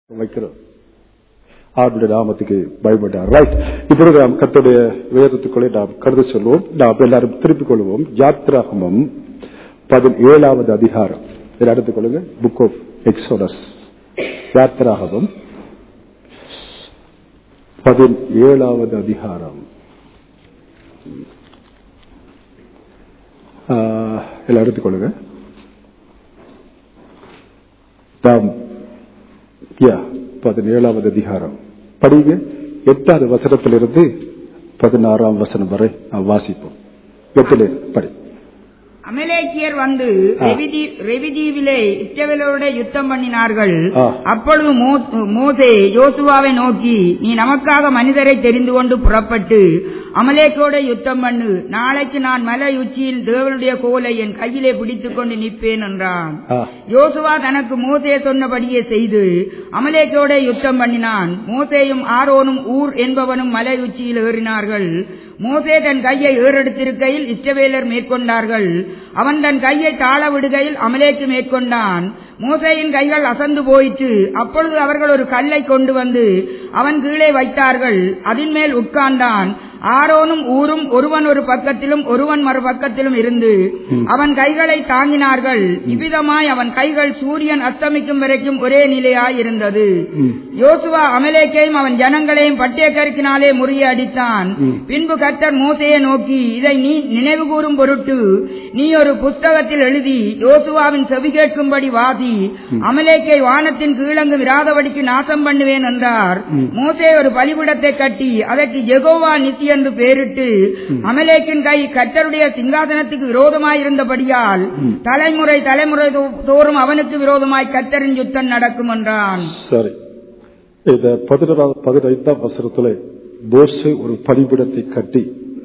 வைக்கிறோம் ஆண்டுடைய நாமத்துக்கு பயப்பட்டார் ரைட் இப்பொழுது நாம் கத்துடைய வேதத்துக்குள்ளே நாம் கருது சொல்வோம் நாம் எல்லாரும் திருப்பிக் கொள்வோம் யாத்ராகமம் பதினேழாவது அதிகாரம் இதை எடுத்துக் கொள்ளுங்க புக் ஆஃப் எக்ஸோடஸ் யாத்ராகமம் பதினேழாவது அதிகாரம் ஆஹ், எல்லாம் எடுத்துக்கொள்ளுங்க நாம் யா பதினேழாவது அதிகாரம் படிங்க எட்டாவது வசனத்திலிருந்து பதினாறாம் வசனம் வரை நாம் வாசிப்போம் எட்டிலே படி அமலேக்கியர் வந்து ஆ. ரெவிதி- ரெவிதீவிலே இஸ்ரவேலோட யுத்தம் பண்ணினார்கள் ஆ. அப்பொழுது மோ- மோசே யோசுவாவை நோக்கி நீ நமக்காக மனிதரை தெரிந்து கொண்டு புறப்பட்டு அமலேக்கோட யுத்தம் பண்ணு நாளைக்கு நான் மலை உச்சியில் தேவனுடைய கோலை என் கையிலே பிடித்துக் கொண்டு நிற்பேன் என்றான் ஆ, யோசுவா தனக்கு மோசே சொன்னபடியே செய்து அமலேக்கோட யுத்தம் பண்ணினான் மோசேயும் ஆரோனும் ஊர் என்பவனும் மலை உச்சியில் ஏறினார்கள் மோசே தன் கையை ஏறெடுத்திருக்கையில் இஸ்ரவேலர் மேற்கொண்டார்கள் அவன் தன் கையை தாழ விடுகையில் அமலேக்கு மேற்கொண்டான் மோசேயின் கைகள் அசந்து போயிற்று அப்பொழுது அவர்கள் ஒரு கல்லை கொண்டு வந்து அவன் கீழே வைத்தார்கள் அதன் மேல் உட்கார்ந்தான் ஆரோனும் ஊரும் ஒருவன் ஒரு பக்கத்திலும் ஒருவன் மறுபக்கத்திலும் இருந்து அவன் கைகளை தாங்கினார்கள் இவ்விதமாய் அவன் கைகள் சூரியன் அஸ்தமிக்கும் வரைக்கும் ஒரே நிலையாய் இருந்தது யோசுவா அமலேக்கையும் அவன் ஜனங்களையும் பட்டயக்கருக்கினாலே முறியடித்தான் பின்பு கர்த்தர் மோசையை நோக்கி இதை நீ நினைவு கூறும் பொருட்டு நீ ஒரு புஸ்தகத்தில் எழுதி யோசுவாவின் செவி கேட்கும்படி வாசி அமலேக்கை வானத்தின் கீழங்கு விராதபடிக்கு நாசம் பண்ணுவேன் என்றார் மோசே ஒரு பலிபிடத்தை கட்டி அதற்கு ஜெகோவா நித்தி என்று பெயரிட்டு அமலேக்கின் கை கர்த்தருடைய சிங்காசனத்துக்கு விரோதமாயிருந்தபடியால் தலைமுறை தலைமுறை தோ- தோறும் அவனுக்கு விரோதமாய் கர்த்தரின் யுத்தம் நடக்கும் என்றான் சரி இந்த பதினொன்றாவது பதினைந்தாம் வசனத்துல போசே ஒரு பலிபிடத்தை கட்டி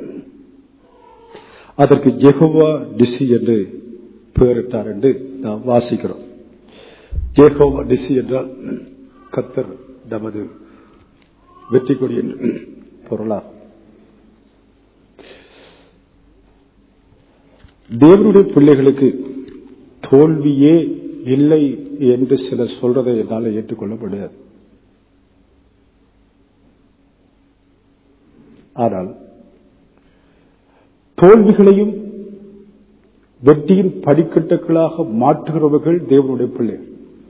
அதற்கு ஜெகோவா டிசி என்று பெயரிட்டார் என்று நாம் வாசிக்கிறோம் ஜெகோவா டிசி என்றால் கத்தர் நமது வெற்றி கொடி என்று பொருளாகும் தேவனுடைய பிள்ளைகளுக்கு தோல்வியே இல்லை என்று சிலர் சொல்றதை என்னால் ஏற்றுக்கொள்ள முடியாது ஆனால் தோல்விகளையும் வெற்றியின் படிக்கட்டுகளாக மாற்றுகிறவர்கள் தேவனுடைய பிள்ளைகள்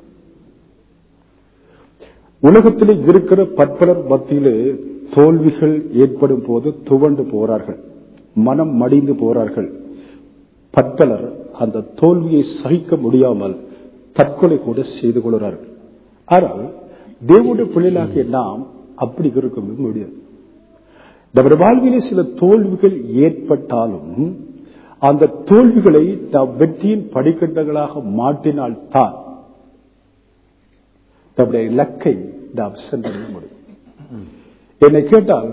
உலகத்திலே இருக்கிற பற்பலர் மத்தியிலே தோல்விகள் ஏற்படும் போது துவண்டு போறார்கள் மனம் மடிந்து போறார்கள் பற்பலர் அந்த தோல்வியை சகிக்க முடியாமல் தற்கொலை கூட செய்து கொள்கிறார்கள் ஆனால் தேவனுடைய பிள்ளைகளாகிய நாம் அப்படி இருக்க முடியாது நம்முடைய வாழ்விலே சில தோல்விகள் ஏற்பட்டாலும் அந்த தோல்விகளை நாம் வெற்றியின் படிக்கட்டுகளாக மாற்றினால் தான் நம்முடைய இலக்கை நாம் சென்றடைய முடியும் என்னை கேட்டால்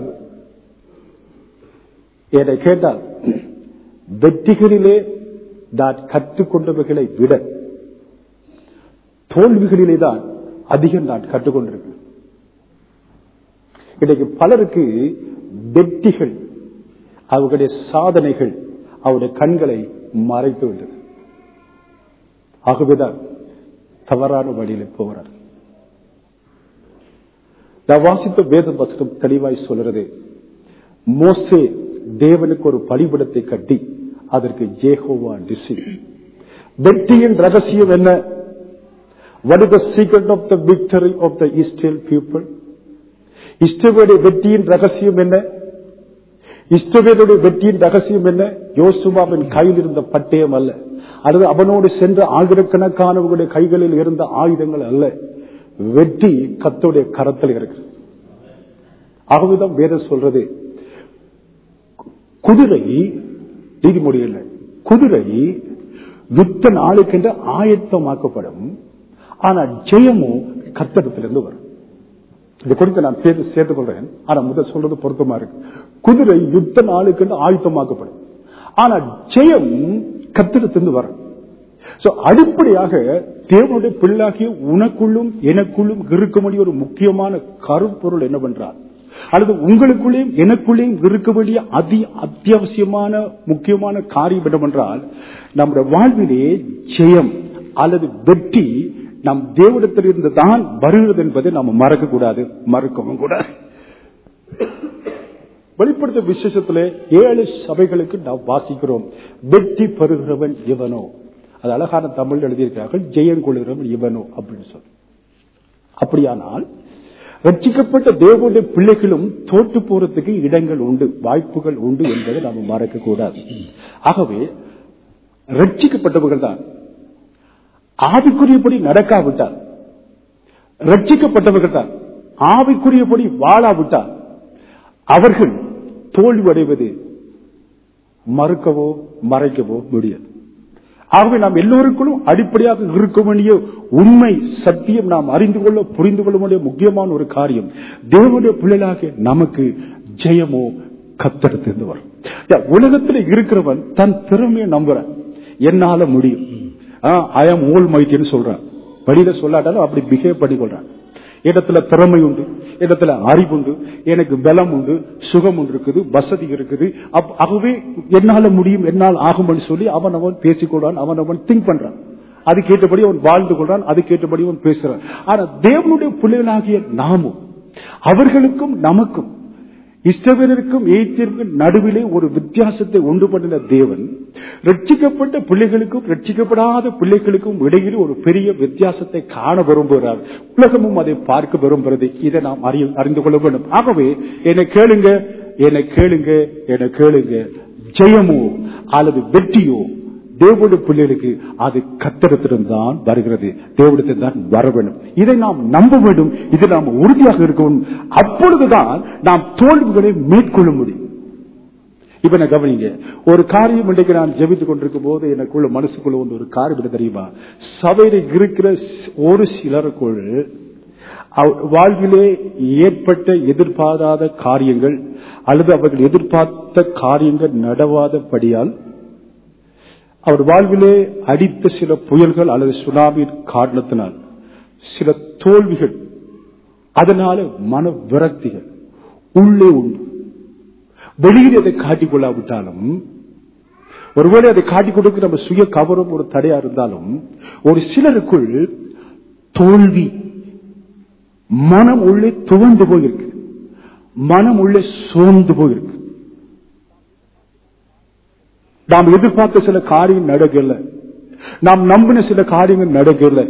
என்னை கேட்டால் வெற்றிகளிலே நான் கற்றுக்கொண்டவைகளை விட தோல்விகளிலே தான் அதிகம் நான் கற்றுக்கொண்டிருக்கிறேன் இன்னைக்கு பலருக்கு வெற்றிகள் அவர்களுடைய சாதனைகள் அவருடைய கண்களை மறைத்து விட்டது ஆகவேதான் தவறான வழியில் போகிறார் நான் வாசித்த வேத வசனம் தெளிவாய் சொல்றது மோசே தேவனுக்கு ஒரு பலிபடத்தை கட்டி அதற்கு ஜேகோவா டிசி வெற்றியின் ரகசியம் என்ன what is the secret of the victory of the Israel people இஸ்ரவேலுடைய வெற்றியின் ரகசியம் என்ன இஸ்ரவேலுடைய வெற்றியின் ரகசியம் என்ன யோசுவாவின் கையில் இருந்த பட்டயம் அல்ல அல்லது அவனோடு சென்ற ஆயிரக்கணக்கானவர்களுடைய கைகளில் இருந்த ஆயுதங்கள் அல்ல வெற்றி கத்தோடைய கரத்தில் இருக்கிறது ஆகவேதான் வேதம் சொல்றது குதிரை நீதிமொழி இல்லை குதிரை யுத்த நாளுக்கென்று ஆயத்தமாக்கப்படும் ஆனால் ஜெயமும் கத்தடத்திலிருந்து வரும் இதை குறித்து நான் சேர்த்து சேர்த்துக் கொள்றேன் ஆனா முதல் சொல்றது பொருத்தமா இருக்கு குதிரை யுத்த நாளுக்கு ஆயுத்தமாக்கப்படும் ஆனா ஜெயம் கத்திரத்திலிருந்து வரும் சோ அடிப்படையாக தேவனுடைய பிள்ளாகிய உனக்குள்ளும் எனக்குள்ளும் இருக்க வேண்டிய ஒரு முக்கியமான கருப்பொருள் என்னவென்றால் அல்லது உங்களுக்குள்ளேயும் எனக்குள்ளேயும் இருக்க வேண்டிய அதி அத்தியாவசியமான முக்கியமான காரியம் என்னவென்றால் நம்முடைய வாழ்விலே ஜெயம் அல்லது வெற்றி நம் தேவனிடத்திலிருந்து தான் வருகிறது என்பதை நாம் மறக்க கூடாது மறக்கவும் கூடாது வெளிப்படுத்த விசேஷத்திலே ஏழு சபைகளுக்கு நாம் வாசிக்கிறோம் வெற்றி பெறுகிறவன் இவனோ அது அழகான தமிழ் எழுதியிருக்கிறார்கள் ஜெயம் கொள்கிறவன் இவனோ அப்படின்னு சொல்லி அப்படியானால் ரட்சிக்கப்பட்ட தேவனுடைய பிள்ளைகளும் தோற்று போறதுக்கு இடங்கள் உண்டு வாய்ப்புகள் உண்டு என்பதை நாம் மறக்க கூடாது ஆகவே ரட்சிக்கப்பட்டவர்கள் தான் ஆவிக்குரியபடி நடக்காவிட்டால் ரட்சிக்கப்பட்டவர்கள் தான் ஆவிக்குரியபடி வாழாவிட்டால் அவர்கள் தோல்வடைவது மறுக்கவோ மறைக்கவோ முடியாது ஆகவே நாம் எல்லோருக்கும் அடிப்படையாக இருக்க வேண்டிய உண்மை சத்தியம் நாம் அறிந்து கொள்ள புரிந்து கொள்ள வேண்டிய முக்கியமான ஒரு காரியம் தேவனுடைய பிள்ளைகளாக நமக்கு ஜெயமோ கத்தெடுத்து வரும் உலகத்தில் இருக்கிறவன் தன் திறமையை நம்புறான் என்னால முடியும் ஐ ஆம் ஓல் மைட்டின்னு சொல்றான் வெளியில சொல்லாட்டாலும் அப்படி பிஹேவ் பண்ணி கொள்றான் இடத்துல திறமை உண்டு இடத்துல அறிவு உண்டு எனக்கு பலம் உண்டு சுகம் உண்டு இருக்குது வசதி இருக்குது ஆகவே என்னால முடியும் என்னால் ஆகும்னு சொல்லி அவன் அவன் பேசிக்கொள்றான் அவன் அவன் திங்க் பண்றான் அது கேட்டபடி அவன் வாழ்ந்து கொள்றான் அது கேட்டபடி அவன் பேசுறான் ஆனா தேவனுடைய பிள்ளைகளாகிய நாமும் அவர்களுக்கும் நமக்கும் இஷ்டவருக்கும் எய்த்திற்கும் நடுவிலே ஒரு வித்தியாசத்தை உண்டு பண்ணின தேவன் ரட்சிக்கப்பட்ட பிள்ளைகளுக்கும் ரட்சிக்கப்படாத பிள்ளைகளுக்கும் இடையில் ஒரு பெரிய வித்தியாசத்தை காண விரும்புகிறார் உலகமும் அதை பார்க்க விரும்புகிறது இதை நாம் அறிய அறிந்து கொள்ள வேண்டும் ஆகவே என்னை கேளுங்க என்னை கேளுங்க என்னை கேளுங்க ஜெயமோ அல்லது வெற்றியோ தேவனுடைய பிள்ளைகளுக்கு அது கத்திரத்திடம் தான் வருகிறது தேவடத்தில் தான் வர வேண்டும் இதை நாம் நம்ப வேண்டும் இதை நாம் உறுதியாக இருக்க வேண்டும் அப்பொழுதுதான் நாம் தோல்விகளை மேற்கொள்ள முடியும் இப்ப நான் கவனிங்க ஒரு காரியம் இன்றைக்கு நான் ஜெபித்துக் கொண்டிருக்கும் போது எனக்குள்ள மனசுக்குள்ள வந்து ஒரு காரியம் என்ன தெரியுமா சபையில இருக்கிற ஒரு சிலருக்குள் வாழ்விலே ஏற்பட்ட எதிர்பாராத காரியங்கள் அல்லது அவர்கள் எதிர்பார்த்த காரியங்கள் நடவாதபடியால் அவர் வாழ்விலே அடித்த சில புயல்கள் அல்லது சுனாமி காரணத்தினால் சில தோல்விகள் அதனால மன விரக்திகள் உள்ளே உண்டு வெளியில் அதை காட்டிக் கொள்ளாவிட்டாலும் ஒருவேளை அதை காட்டிக் கொடுக்க நம்ம சுய கவரும் ஒரு தடையா இருந்தாலும் ஒரு சிலருக்குள் தோல்வி மனம் உள்ளே துவண்டு போயிருக்கு மனம் உள்ளே சோர்ந்து போயிருக்கு நாம் எதிர்பார்த்த சில காரியம் நடக்கல நாம் நம்பின சில காரியங்கள் நடக்கல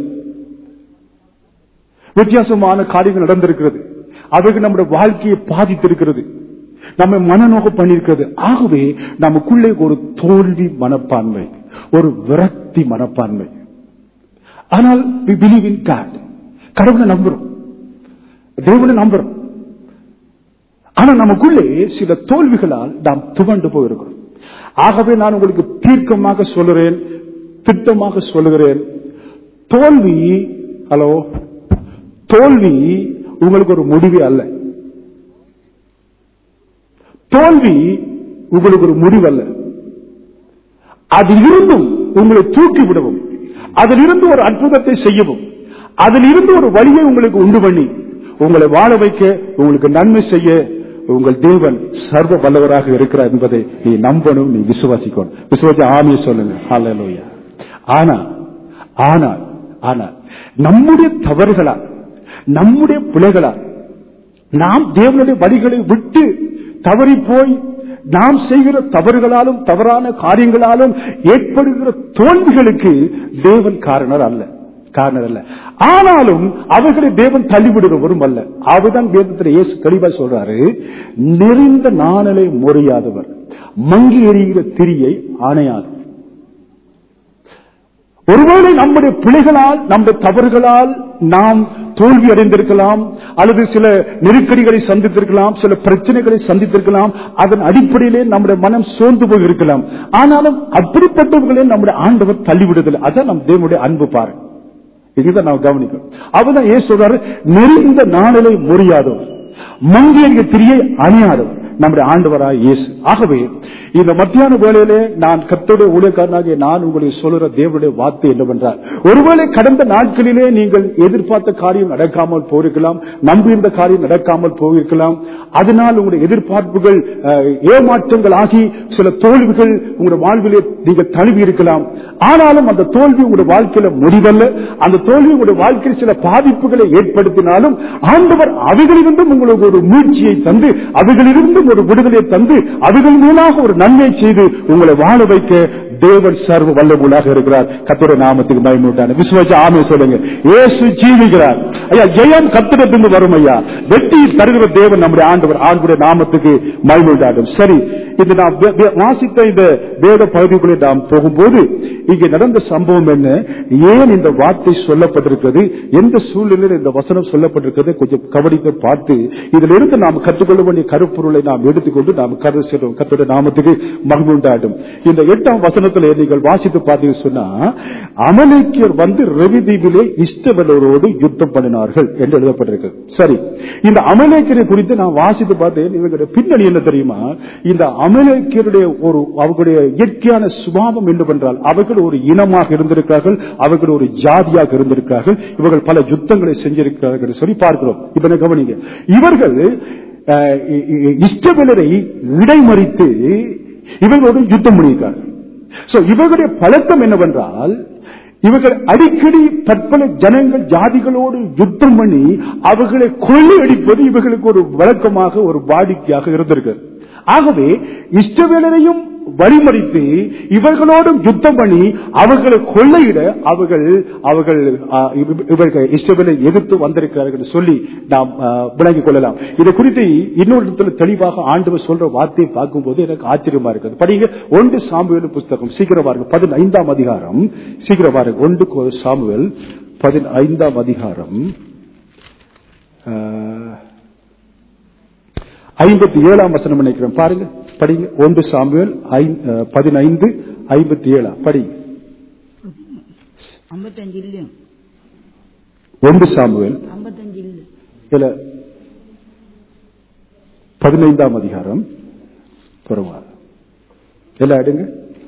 வித்தியாசமான காரியங்கள் நடந்திருக்கிறது அவைகள் நம்முடைய வாழ்க்கையை பாதித்திருக்கிறது நம்ம மனநோக பண்ணிருக்கிறது ஆகவே நமக்குள்ளே ஒரு தோல்வி மனப்பான்மை ஒரு விரக்தி மனப்பான்மை ஆனால் we believe in God. கடவுளை நம்புறோம் தேவனை நம்புறோம் ஆனா நமக்குள்ளே சில தோல்விகளால் நாம் துவண்டு போயிருக்கிறோம் ஆகவே நான் உங்களுக்கு தீர்க்கமாக சொல்லுறேன் திட்டமாக சொல்லுகிறேன் தோல்வி ஹலோ தோல்வி உங்களுக்கு ஒரு முடிவு அல்ல தோல்வி உங்களுக்கு ஒரு முடிவு அல்ல அதில் இருந்தும் உங்களை தூக்கி விடவும் அதில் இருந்து ஒரு அற்புதத்தை செய்யவும் அதில் இருந்து ஒரு வழியை உங்களுக்கு உண்டு பண்ணி உங்களை வாழ வைக்க உங்களுக்கு நன்மை செய்ய உங்கள் தேவன் சர்வ வல்லவராக இருக்கிறார் என்பதை நீ நம்பணும் நீ விசுவாசிக்கணும் விசுவாசி ஆமிய சொல்லுங்க ஹalleluya ஆனா ஆனா ஆனா நம்முடைய தவறுகளால் நம்முடைய பிழைகளால் நாம் தேவனுடைய வழிகளை விட்டு தவறி போய் நாம் செய்கிற தவறுகளாலும் தவறான காரியங்களாலும் ஏற்படுகிற தோல்விகளுக்கு தேவன் காரணர் அல்ல காரணர் அல்ல ஆனாலும் அவர்களை தேவன் தள்ளிவிடுகிறவரும் அல்ல அவர்தான் வேதத்தில் இயேசு தெளிவா சொல்றாரு நெறிந்த நாணலை முறையாதவர் மங்கி எறிகிற திரியை அணையாதவர் ஒருவேளை நம்முடைய பிழைகளால் நம்முடைய தவறுகளால் நாம் தோல்வி அடைந்திருக்கலாம் அல்லது சில நெருக்கடிகளை சந்தித்திருக்கலாம் சில பிரச்சனைகளை சந்தித்திருக்கலாம் அதன் அடிப்படையிலே நம்முடைய மனம் சோர்ந்து போய் இருக்கலாம் ஆனாலும் அப்படிப்பட்டவர்களே நம்முடைய ஆண்டவர் தள்ளிவிடுதல் அதான் நம் தேவனுடைய அன்பு பாரு இதுதான் நாம் கவனிக்கணும் அவர்தான் ஏன் சொல்றாரு நெறிந்த நாளிலை முறியாதவர் மங்கிய திரியை அணியாதவர் நம்முடைய ஆண்டவராய் இயேசு ஆகவே இந்த மத்தியான வேளையிலே நான் கத்தோட ஊழியக்காரனாகிய நான் உங்களுக்கு சொல்லுற தேவனுடைய வார்த்தை என்னவென்றால் ஒருவேளை கடந்த நாட்களிலே நீங்கள் எதிர்பார்த்த காரியம் நடக்காமல் போயிருக்கலாம் நம்பியிருந்த காரியம் நடக்காமல் போயிருக்கலாம் அதனால் உங்களுடைய எதிர்பார்ப்புகள் அஹ், ஏமாற்றங்கள் ஆகி சில தோல்விகள் உங்களுடைய வாழ்விலே நீங்கள் தழுவி இருக்கலாம் ஆனாலும் அந்த தோல்வி உங்களுடைய வாழ்க்கையில முடிவல்ல அந்த தோல்வி உங்களுடைய வாழ்க்கையில் சில பாதிப்புகளை ஏற்படுத்தினாலும் ஆண்டவர் அவைகளிலிருந்தும் உங்களுக்கு ஒரு மீழ்ச்சியை தந்து அவைகளிலிருந்தும் ஒரு விடுதலை தந்து அவைகள் மூலமாக ஒரு நன்மை செய்து உங்களை வாழ வைக்க தேவன் சர்வ வல்லமுள்ளாக இருக்கிறார் கத்தோட நாமத்துக்கு பயமுட்டான விசுவாச ஆமே சொல்லுங்க இயேசு ஜீவிக்கிறார் ஐயா ஜெயம் கத்திரத்திலிருந்து வரும் ஐயா வெற்றி தருகிற தேவன் நம்முடைய ஆண்டவர் ஆண்டுடைய நாமத்துக்கு மயமுண்டாடும் சரி இது நாம் வே- வே- வாசித்த இந்த வேத பகுதிக்குள்ளே நாம் போகும்போது இங்கே நடந்த சம்பவம் என்ன ஏன் இந்த வார்த்தை சொல்லப்பட்டிருக்கிறது எந்த சூழ்நிலையில் இந்த வசனம் சொல்லப்பட்டிருக்கிறது கொஞ்சம் கவனித்து பார்த்து இதில் இருந்து நாம் கற்றுக்கொள்ள வேண்டிய கருப்பொருளை நாம் எடுத்துக்கொண்டு நாம் கரு செல்வோம் கத்தோட நாமத்துக்கு மகிழ்வுண்டாடும் இந்த எட்டாம் வசனத்தில் நீங்கள் வாசித்து பார்த்தீங்கன்னு சொன்னா அமலேக்கியர் வந்து ரவி தீபிலே இஷ்டவலரோடு யுத்தம் பண்ணினார்கள் என்று எழுதப்பட்டிருக்கு சரி இந்த அமலேக்கியரை குறித்து நான் வாசித்து பார்த்தேன் இவங்களுடைய பின்னணி என்ன தெரியுமா இந்த அமலேக்கியருடைய ஒரு அவர்களுடைய இயற்கையான சுபாவம் என்னவென்றால் அவர்கள் ஒரு இனமாக இருந்திருக்கிறார்கள் அவர்கள் ஒரு ஜாதியாக இருந்திருக்கிறார்கள் இவர்கள் பல யுத்தங்களை செஞ்சிருக்கிறார்கள் என்று சொல்லி பார்க்கிறோம் இப்ப என்ன கவனிங்க இவர்கள் அஹ், இ- இ- இஷ்டவேலரை இடைமறித்து இவர்களோடு யுத்தம் பண்ணியிருக்கார்கள் சோ இவர்களுடைய பழக்கம் என்னவென்றால் இவர்கள் அடிக்கடி பற்பல ஜனங்கள் ஜாதிகளோடு யுத்தம் பண்ணி அவர்களை கொள்ளையடிப்பது இவர்களுக்கு ஒரு வழக்கமாக ஒரு வாடிக்கையாக இருந்திருக்கிறது ஆகவே இஷ்டவேலரையும் வழிமறித்து இவர்களோடும் யுத்தம் பண்ணி அவர்களை கொள்ளையிட அவர்கள் அவர்கள் ஆ, இவ- இவர்கள் இஷ்டவேலை எதிர்த்து வந்திருக்கிறார்கள் என்று சொல்லி நாம் ஆ, விளங்கிக் கொள்ளலாம் இது குறித்து இன்னொரு இடத்துல தெளிவாக ஆண்டவர் சொல்ற வார்த்தையை பார்க்கும்போது எனக்கு ஆச்சரியமா இருக்குது படிங்க ஒன்று சாமுவேல் புஸ்தகம் சீக்கிரம் பாருங்க பதினைந்தாம் அதிகாரம் சீக்கிரம் பாருங்க ஒன்று கொ- சாமுவேல் பதினைந்தாம் அதிகாரம் ஆ, ஐம்பத்தி ஏழாம் வசனம் நினைக்கிறேன் பாருங்க படிங்க ஒன்று சாமுவேல் ஐ- அஹ், பதினைந்து ஐம்பத்தி ஏழாம் படி ஐம்பத்தஞ்சு இல்லையா ஒன்று சாமுவேல் ஐம்பத்தஞ்சு இல்லை இல்ல பதினைந்தாம் அதிகாரம் பரவாயில்ல எல்லாம் எடுங்க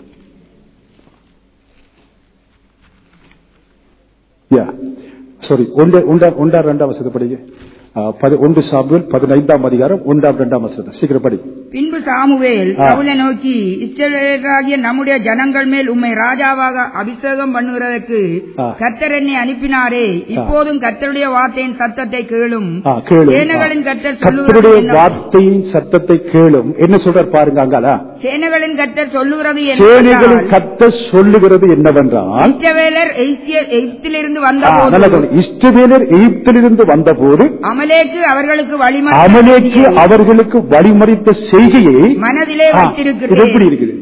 யா சாரி ஒன்று ஒன்றா ஒன்றா ரெண்டாம் வசதி படிங்க ஆ, பதி- ஒன்று சாமுவேல் பதினைந்தாம் அதிகாரம் ஒன்றாம் ரெண்டாம் வசதி சீக்கிரம் படி பின்பு சாமுவேல் ஆ. சவுலை நோக்கி இஸ்ரவேலராகிய நம்முடைய ஜனங்கள் மேல் உம்மை ராஜாவாக அபிஷேகம் பண்ணுகிறதற்கு ஆ. கர்த்தர் என்னை அனுப்பினாரே இப்போதும் கர்த்தருடைய வார்த்தையின் சத்தத்தை கேளும் ஆ, கேளு சேனைகளின் கர்த்தர் கர்த்தருடைய சொல்லுகிறது என்ன- வார்த்தையின் சத்தத்தை கேளும் என்ன சொல்றார் பாருங்க அங்கால சேனைகளின் கர்த்தர் சொல்லுகிறது சேனைகளின் என்னவென்றால், கத்த சொல்லுகிறது என்னவென்றால் இஸ்ரவேலர் எகிப்திய- எகிப்திலிருந்து ஆ, நல்லா வந்தபோது கவனி. இஸ்ரவேலர் எகிப்திலிருந்து வந்தபோது அமலேக்கு அவர்களுக்கு அமலேக்கு வழிமறித்து அவர்களுக்கு வழிமறித்த செய்கையை மனதிலே ஆ, இது எப்படி வைத்திருக்கிறேன் இருக்குது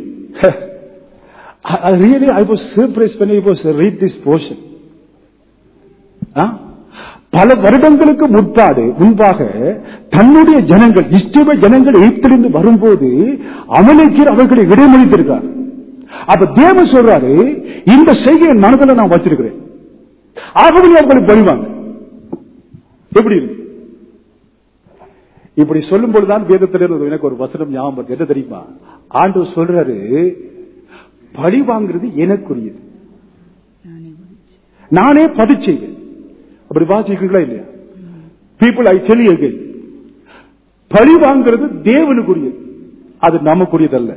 really I was surprise when I was read this portion ஆ? பல வருடங்களுக்கு முற்பாடு முன்பாக தன்னுடைய ஜனங்கள் இஷ்டவ ஜனங்கள் எகிப்திலிருந்து வரும்போது அமலேக்கியர் அவர்களை இடைமறித்திருக்கார் அப்ப தேவன் சொல்றாரு இந்த செய்கையை என் மனதில் நான் வச்சிருக்கிறேன் ஆகவே நீ அவங்களுக்கு பழிவாங்க எப்படி இருக்கு இப்படி சொல்லும் பொழுதுதான் வேதத்தில் எனக்கு ஒரு வசனம் ஞாபகம் வருது. என்ன தெரியுமா ஆண்டு சொல்றாரு பழி வாங்குறது எனக்குரியது நானே பதிச்செய்வேன் அப்படி வாசிக்கிறீங்களா இல்லையா பீப்புள் ஐ தெளிய பழி வாங்குறது தேவனுக்குரியது அது நமக்குரியதல்ல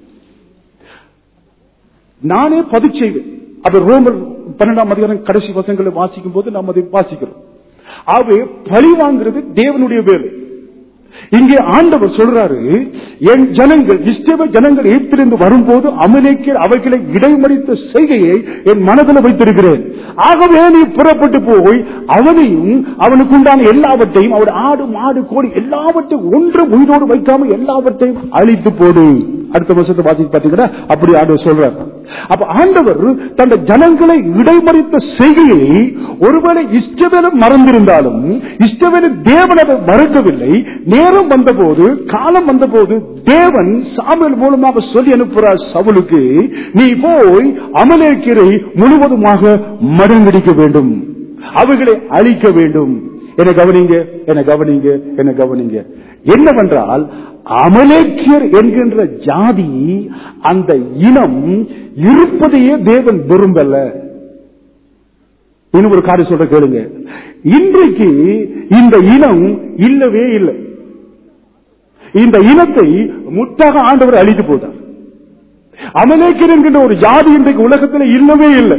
நானே பதிச்செய்வேன் அது ரோமர் பன்னெண்டாம் அதிகாரம் கடைசி வசங்களை வாசிக்கும் போது நாம் அதை வாசிக்கிறோம் ஆகவே பழி வாங்குறது தேவனுடைய வேலை இங்கே ஆண்டவர் சொல்றாரு என் ஜனங்கள் இஷ்டவ ஜனங்கள் எய்த்திருந்து வரும்போது அமலேக்கியர் அவர்களை இடைமறித்த செய்கையை என் மனதில் வைத்திருக்கிறேன் ஆகவே நீ புறப்பட்டு போய் அவனையும் அவனுக்கு உண்டான எல்லாவற்றையும் அவருடைய ஆடு மாடு கோடி எல்லாவற்றையும் ஒன்று உயிரோடு வைக்காம எல்லாவற்றையும் அழித்து போடு அடுத்த வருஷத்தை வாசி பாத்தீங்கன்னா அப்படி ஆண்டவர் சொல்றார் அப்ப ஆண்டவர் தந்த ஜனங்களை இடைமறித்த செய்கையை ஒருவேளை இஷ்டவேலம் மறந்திருந்தாலும் இஷ்டவேல தேவன் அதை மறக்கவில்லை நேரம் வந்தபோது காலம் வந்தபோது தேவன் சாமுவேல் மூலமாக சொல்லி அனுப்புறார் சவுலுக்கு நீ போய் அமலேக்கரை முழுவதுமாக மடங்கடிக்க வேண்டும் அவர்களை அழிக்க வேண்டும் என கவனிங்க என கவனிங்க என கவனிங்க என்னவென்றால் அமலேக்கியர் என்கின்ற ஜாதி அந்த இனம் இருப்பதையே தேவன் விரும்பல இன்னும் ஒரு காரியம் சொல்ற கேளுங்க இன்றைக்கு இந்த இனம் இல்லவே இல்லை இந்த இனத்தை முற்றாக ஆண்டவர் அழித்து போட்டார் அமலேக்கர் என்கின்ற ஒரு ஜாதி இன்றைக்கு உலகத்தில் இல்லவே இல்லை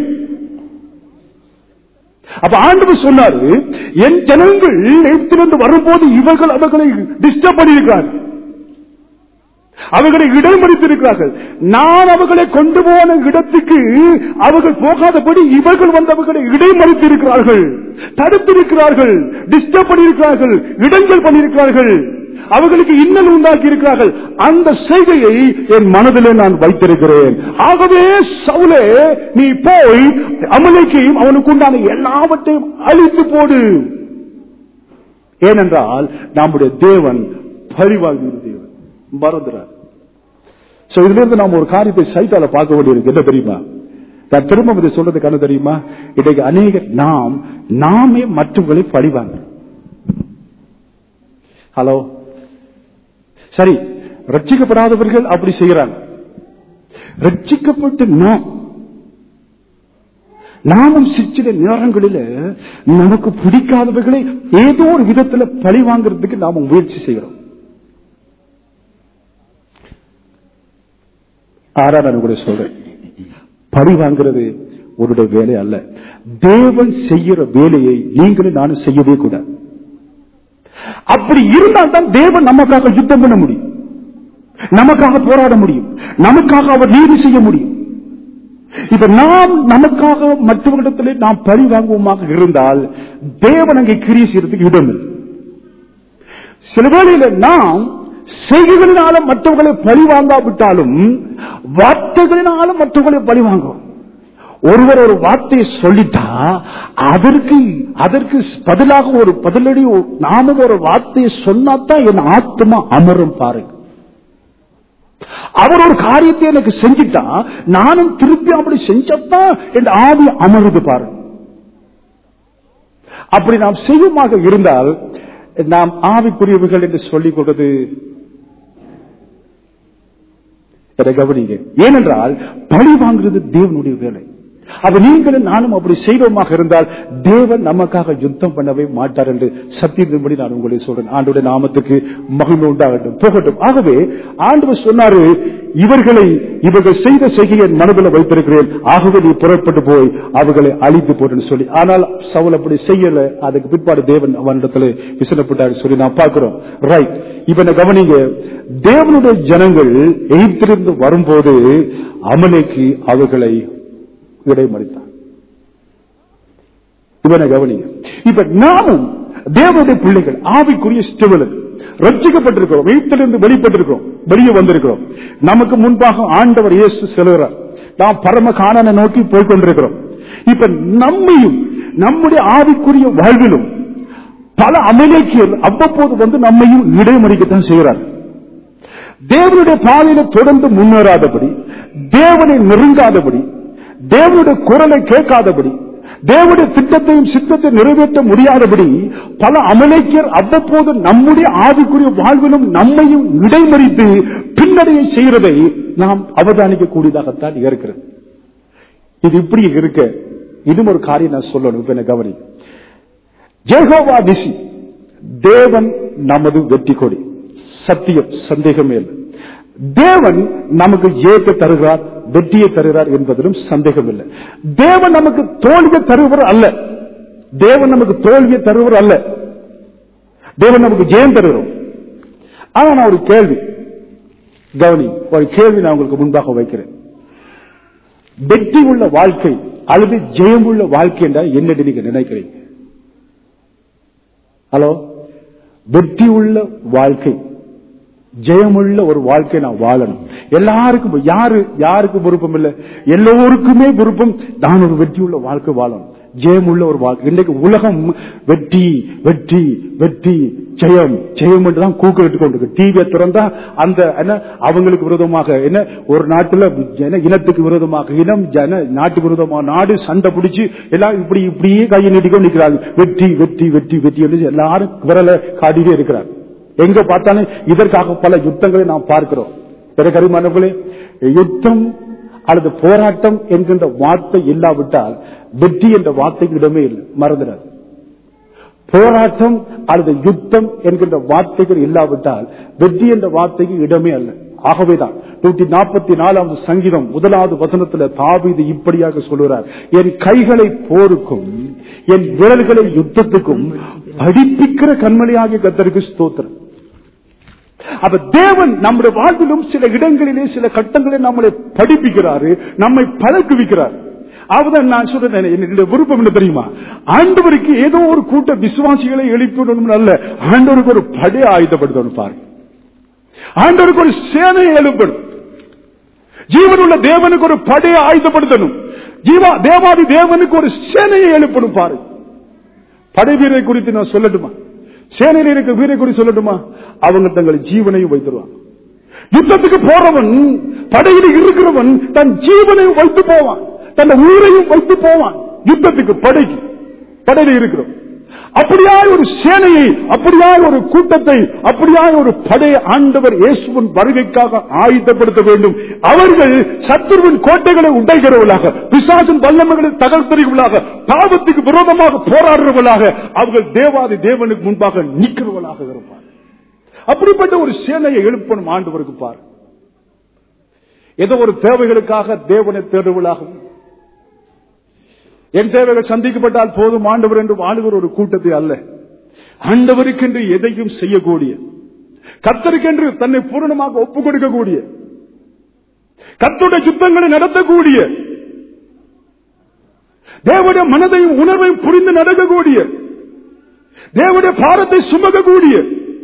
அப்ப ஆண்டவர் சொன்னாரு என் ஜனங்கள் எத்திலிருந்து வரும்போது இவர்கள் அவர்களை டிஸ்டர்ப் பண்ணியிருக்கிறார்கள் அவர்களை இடைமறித்திருக்கிறார்கள் நான் அவர்களை கொண்டு போன இடத்துக்கு அவர்கள் போகாதபடி இவர்கள் வந்து அவர்களை இடைமறித்திருக்கிறார்கள் தடுத்திருக்கிறார்கள் டிஸ்டர்ப் பண்ணியிருக்கிறார்கள் இடங்கள் பண்ணியிருக்கிறார்கள் அவர்களுக்கு இன்னல் உண்டாக்கி இருக்கிறார்கள் அந்த செய்கையை என் மனதிலே நான் வைத்திருக்கிறேன் ஆகவே சவுலே நீ போய் அமலைக்கையும் அவனுக்கு உண்டான எல்லாவற்றையும் அழித்து போடு ஏனென்றால் நம்முடைய தேவன் பரிவாழ்கிற தேவன் மறந்துறார் சோ இதுல இருந்து நாம் ஒரு காரியத்தை சைத்தால பார்க்க வேண்டியிருக்கு என்ன தெரியுமா நான் திரும்ப இதை சொல்றதுக்கு என்ன தெரியுமா இன்றைக்கு அநேக நாம் நாமே மற்றவர்களை பழிவாங்க ஹலோ சரி ரட்சிக்கப்படாதவர்கள் அப்படி செய்கிறாங்க ரட்சிக்கப்பட்டு நாம் நாமும் சிற்சில நேரங்களில் நமக்கு பிடிக்காதவர்களை ஏதோ ஒரு விதத்துல பழி வாங்குறதுக்கு நாம முயற்சி செய்கிறோம் ஆறா நான் கூட சொல்றேன் பழி வாங்குறது உன்னுடைய வேலை அல்ல தேவன் செய்கிற வேலையை நீங்களும் நானும் செய்யவே கூடாது அப்படி இருந்தால் தான் தேவன் நமக்காக யுத்தம் பண்ண முடியும் நமக்காக போராட முடியும் நமக்காக அவர் நீதி செய்ய முடியும் இப்ப நாம் நமக்காக மற்றவர்களிடத்திலே நாம் பழி வாங்குவோமாக இருந்தால் தேவன் அங்கே கிரியை செய்யறதுக்கு இடம் இல்லை. சில வேளையில நாம் செய்கைகளினால மற்றவர்களை பழி வாங்காவிட்டாலும் வார்த்தைகளினாலும் மற்றவர்களை பழி வாங்குவோம் ஒருவர் ஒரு வார்த்தையை சொல்லிட்டா அதற்கு அதற்கு பதிலாக ஒரு பதிலடி ஒ- நாமும் ஒரு வார்த்தையை சொன்னாதான் என் ஆத்மா அமரும் பாருங்க அவர் ஒரு காரியத்தை எனக்கு செஞ்சிட்டா நானும் திருப்பி அப்படி செஞ்சத்தான் என் ஆவி அமருது பாருங்க அப்படி நாம் செய்யுமாக இருந்தால் நாம் ஆவிக்குரியவர்கள் என்று சொல்லிக் கொள்வது இதை கவனிங்க ஏனென்றால் பழி வாங்குறது தேவனுடைய வேலை அது நீங்களும் நானும் அப்படி செய்வோமாக இருந்தால் தேவன் நமக்காக யுத்தம் பண்ணவே மாட்டார் என்று சத்தியத்தின்படி நான் உங்களை சொல்றேன் ஆண்டுடைய நாமத்துக்கு மகிமை உண்டாகட்டும் போகட்டும் ஆகவே ஆண்டவர் சொன்னாரு இவர்களை இவர்கள் செய்த செய்கையை என் மனதில் வைத்திருக்கிறேன் ஆகவே நீ புறப்பட்டு போய் அவர்களை அழித்து போட்டுன்னு சொல்லி ஆனால் சவுல் அப்படி செய்யல அதுக்கு பிற்பாடு தேவன் அவனிடத்துல விசனப்பட்டாரு சொல்லி நான் பார்க்கிறோம் ரைட் இப்ப என்ன கவனிங்க தேவனுடைய ஜனங்கள் எகிப்திலிருந்து வரும்போது அமலைக்கு அவர்களை இடைமறித்தான் இவனை கவனிங்க இப்ப நாமும் தேவனுடைய பிள்ளைகள் ஆவிக்குரிய ஸ்டெவலர் ரட்சிக்கப்பட்டிருக்கிறோம் எகிப்திலிருந்து வெளிப்பட்டிருக்கிறோம் வெளியே வந்திருக்கிறோம் நமக்கு முன்பாக ஆண்டவர் இயேசு செல்கிறார் நாம் பரம காணனை நோக்கி போய் கொண்டிருக்கிறோம் இப்ப நம்மையும் நம்முடைய ஆவிக்குரிய வாழ்விலும் பல அமலேக்கியர் அவ்வப்போது வந்து நம்மையும் இடைமறிக்கத்தான் செய்கிறார் தேவனுடைய பாதையில தொடர்ந்து முன்னேறாதபடி தேவனை நெருங்காதபடி தேவனுடைய குரலை கேட்காதபடி தேவனுடைய திட்டத்தையும் சித்தத்தை நிறைவேற்ற முடியாதபடி பல அமலேக்கியர் அவ்வப்போது நம்முடைய ஆவிக்குரிய வாழ்விலும் நம்மையும் இடைமறித்து பின்னடைய செய்கிறதை நாம் அவதானிக்க கூடியதாகத்தான் இருக்கிறது இது இப்படி இருக்க இன்னும் ஒரு காரியம் நான் சொல்லணும் இப்ப என்ன கவனி ஜெகோவா நிசி தேவன் நமது வெற்றி கொடி சத்தியம் சந்தேகமே இல்லை தேவன் நமக்கு ஜெயத்தை தருகிறார் வெற்றியை தருகிறார் என்பதிலும் சந்தேகம் இல்லை தேவன் நமக்கு தோல்வியை தருவர் அல்ல தேவன் நமக்கு தோல்வியை தருவர் அல்ல தேவன் நமக்கு ஜெயம் தருகிறோம் ஆனா நான் ஒரு கேள்வி கவனி ஒரு கேள்வி நான் உங்களுக்கு முன்பாக வைக்கிறேன் வெற்றி உள்ள வாழ்க்கை அல்லது ஜெயம் உள்ள வாழ்க்கை என்றால் என்ன நீங்க நினைக்கிறீங்க ஹலோ வெற்றி உள்ள வாழ்க்கை ஜெயமுள்ள ஒரு வாழ்க்கை நான் வாழணும் எல்லாருக்கும் யாரு யாருக்கு விருப்பம் இல்லை எல்லோருக்குமே விருப்பம் நான் ஒரு வெற்றியுள்ள வாழ்க்கை வாழணும் ஜெயமுள்ள ஒரு வாழ்க்கை இன்றைக்கு உலகம் வெற்றி வெற்றி வெற்றி ஜெயம் ஜெயம் என்று தான் கூக்கிட்டு கொண்டு டிவியை திறந்தா அந்த என்ன அவங்களுக்கு விரோதமாக என்ன ஒரு நாட்டுல என்ன இனத்துக்கு விரோதமாக இனம் ஜன நாட்டு விரோதமாக நாடு சண்டை பிடிச்சு எல்லாம் இப்படி இப்படியே கையை நீட்டிக்கொண்டு நிற்கிறாங்க வெற்றி வெற்றி வெற்றி வெற்றி என்று எல்லாரும் விரலை காட்டிட்டே இருக்கிறாங்க எங்க பார்த்தாலும் இதற்காக பல யுத்தங்களை நாம் பார்க்கிறோம் பிறகு அருமானவர்களே யுத்தம் அல்லது போராட்டம் என்கின்ற வார்த்தை இல்லாவிட்டால் வெற்றி என்ற வார்த்தைக்கு இடமே இல்லை மறந்துடாது போராட்டம் அல்லது யுத்தம் என்கின்ற வார்த்தைகள் இல்லாவிட்டால் வெற்றி என்ற வார்த்தைக்கு இடமே அல்ல ஆகவேதான் நூற்றி நாற்பத்தி நாலாவது சங்கீதம் முதலாவது வசனத்துல தாவீது இப்படியாக சொல்லுகிறார் என் கைகளை போருக்கும் என் விரல்களை யுத்தத்துக்கும் படிப்பிக்கிற கண்மணியாகிய கத்தருக்கு ஸ்தோத்திரம் அப்ப தேவன் நம்முடைய வாழ்விலும் சில இடங்களிலே சில கட்டங்களில் நம்மளை படிப்பிக்கிறாரு நம்மை பழக்குவிக்கிறார் அவதான் நான் சொல்றேன் என்னுடைய விருப்பம் என்ன தெரியுமா ஆண்டவருக்கு ஏதோ ஒரு கூட்ட விசுவாசிகளை எழுப்பிடணும் அல்ல ஆண்டவருக்கு ஒரு படை ஆயுதப்படுத்தணும் பாருங்க ஆண்டவருக்கு ஒரு சேனையை எழுப்படும் ஜீவனுள்ள தேவனுக்கு ஒரு படையை ஆயுதப்படுத்தணும் ஜீவா தேவாதி தேவனுக்கு ஒரு சேனையை எழுப்பணும் பாருங்க படை வீரரை குறித்து நான் சொல்லட்டுமா சேனையில் இருக்க வீரை குறித்து சொல்லட்டுமா அவங்க தங்கள் ஜீவனையும் வைத்துருவாங்க யுத்தத்துக்கு போறவன் படையில் இருக்கிறவன் தன் ஜீவனையும் வைத்து போவான் தன் உயிரையும் வைத்து போவான் யுத்தத்துக்கு படைக்கு படையில் இருக்கிறோம் அப்படியாய் ஒரு சேனையை அப்படியாய் ஒரு கூட்டத்தை அப்படியாய் ஒரு படையை ஆண்டவர் இயேசுவின் வருகைக்காக ஆயுதப்படுத்த வேண்டும் அவர்கள் சத்துருவின் கோட்டைகளை உடைகிறவர்களாக பிசாசின் வல்லமைகளை தகர்த்தறிவர்களாக பாவத்துக்கு விரோதமாக போராடுறவர்களாக அவர்கள் தேவாதி தேவனுக்கு முன்பாக நிற்கிறவர்களாக இருப்பார் அப்படிப்பட்ட ஒரு சேனையை எழுப்பணும் ஆண்டவருக்கு பார் ஏதோ ஒரு தேவைகளுக்காக தேவனை தேடுவர்களாகவும் என் தேவைகள் சந்திக்கப்பட்டால் போதும் ஆண்டவர் என்று வாழுகிற ஒரு கூட்டத்தை அல்ல ஆண்டவருக்கென்று எதையும் செய்யக்கூடிய கத்தருக்கென்று தன்னை பூரணமாக ஒப்புக் கொடுக்கக்கூடிய கத்துடைய சுத்தங்களை நடத்தக்கூடிய தேவடைய மனதையும் உணர்வையும் புரிந்து நடக்கக்கூடிய தேவடைய பாரத்தை சுமக்கக்கூடிய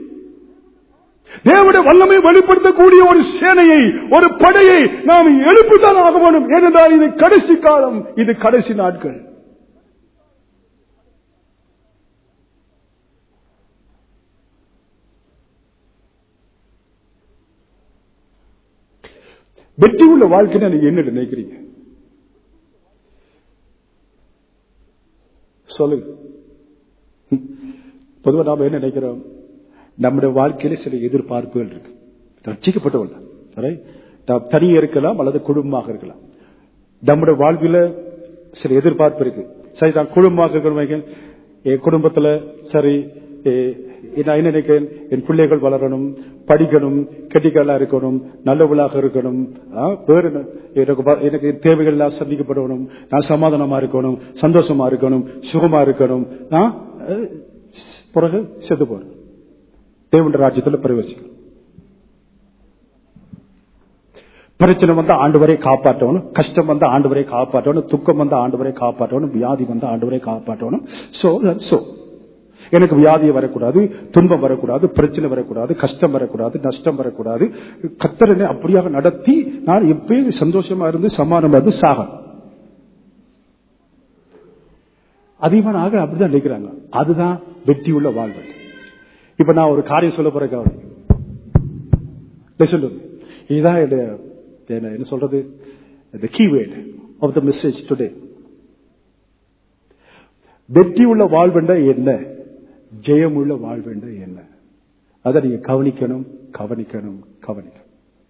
தேவடைய வல்லமை வெளிப்படுத்தக்கூடிய ஒரு சேனையை ஒரு படையை நாம் எழுப்பித்தான் ஆக வேண்டும் ஏனென்றால் இது கடைசி காலம் இது கடைசி நாட்கள் வெற்றி உள்ள வாழ்க்கைன்னு நீங்க என்ன நினைக்கிறீங்க சொல்லுங்க பொதுவாக நாம என்ன நினைக்கிறோம் நம்முடைய வாழ்க்கையில சில எதிர்பார்ப்புகள் இருக்கு ரட்சிக்கப்பட்டவர்கள் நாம் தனியே இருக்கலாம் அல்லது குடும்பமாக இருக்கலாம் நம்முடைய வாழ்வில சில எதிர்பார்ப்பு இருக்கு சரி நான் குடும்பமாக இருக்கிறவங்க என் குடும்பத்துல சரி நான் என்ன நினைக்கிறேன் என் பிள்ளைகள் வளரணும் படிக்கணும் கெட்டிகளா இருக்கணும் நல்லவளாக இருக்கணும் வேறு எனக்கு தேவைகள் எல்லாம் சந்திக்கப்படணும் நான் சமாதானமா இருக்கணும் சந்தோஷமா இருக்கணும் சுகமா இருக்கணும் பிறகு செத்து போறேன் தேவண்ட ராஜ்யத்தில் பிரவேசிக்கணும் பிரச்சனை வந்தா ஆண்டு வரை காப்பாற்றணும் கஷ்டம் வந்தா ஆண்டு வரை காப்பாற்றணும் துக்கம் வந்தா ஆண்டு வரை காப்பாற்றணும் வியாதி வந்தா ஆண்டு வரை காப்பாற்றணும் சோ சோ எனக்கு வியாதி வரக்கூடாது துன்பம் வரக்கூடாது பிரச்சனை வரக்கூடாது கஷ்டம் வரக்கூடாது நஷ்டம் வரக்கூடாது கத்தரனை அப்படியாக நடத்தி நான் எப்பயும் சந்தோஷமா இருந்து சமாதானம் இருந்து சாக அதிகமான ஆக அப்படிதான் நினைக்கிறாங்க அதுதான் வெற்றி உள்ள வாழ்வு இப்ப நான் ஒரு காரியம் சொல்ல போறேன் கவனி சொல்லு இதுதான் என்ன சொல்றது keyword of the message today வெற்றி உள்ள வாழ்வென்ற என்ன ஜெயமுள்ள வாழ்வென்ற என்ன அதை நீங்க கவனிக்கணும் கவனிக்கணும் கவனிக்கணும்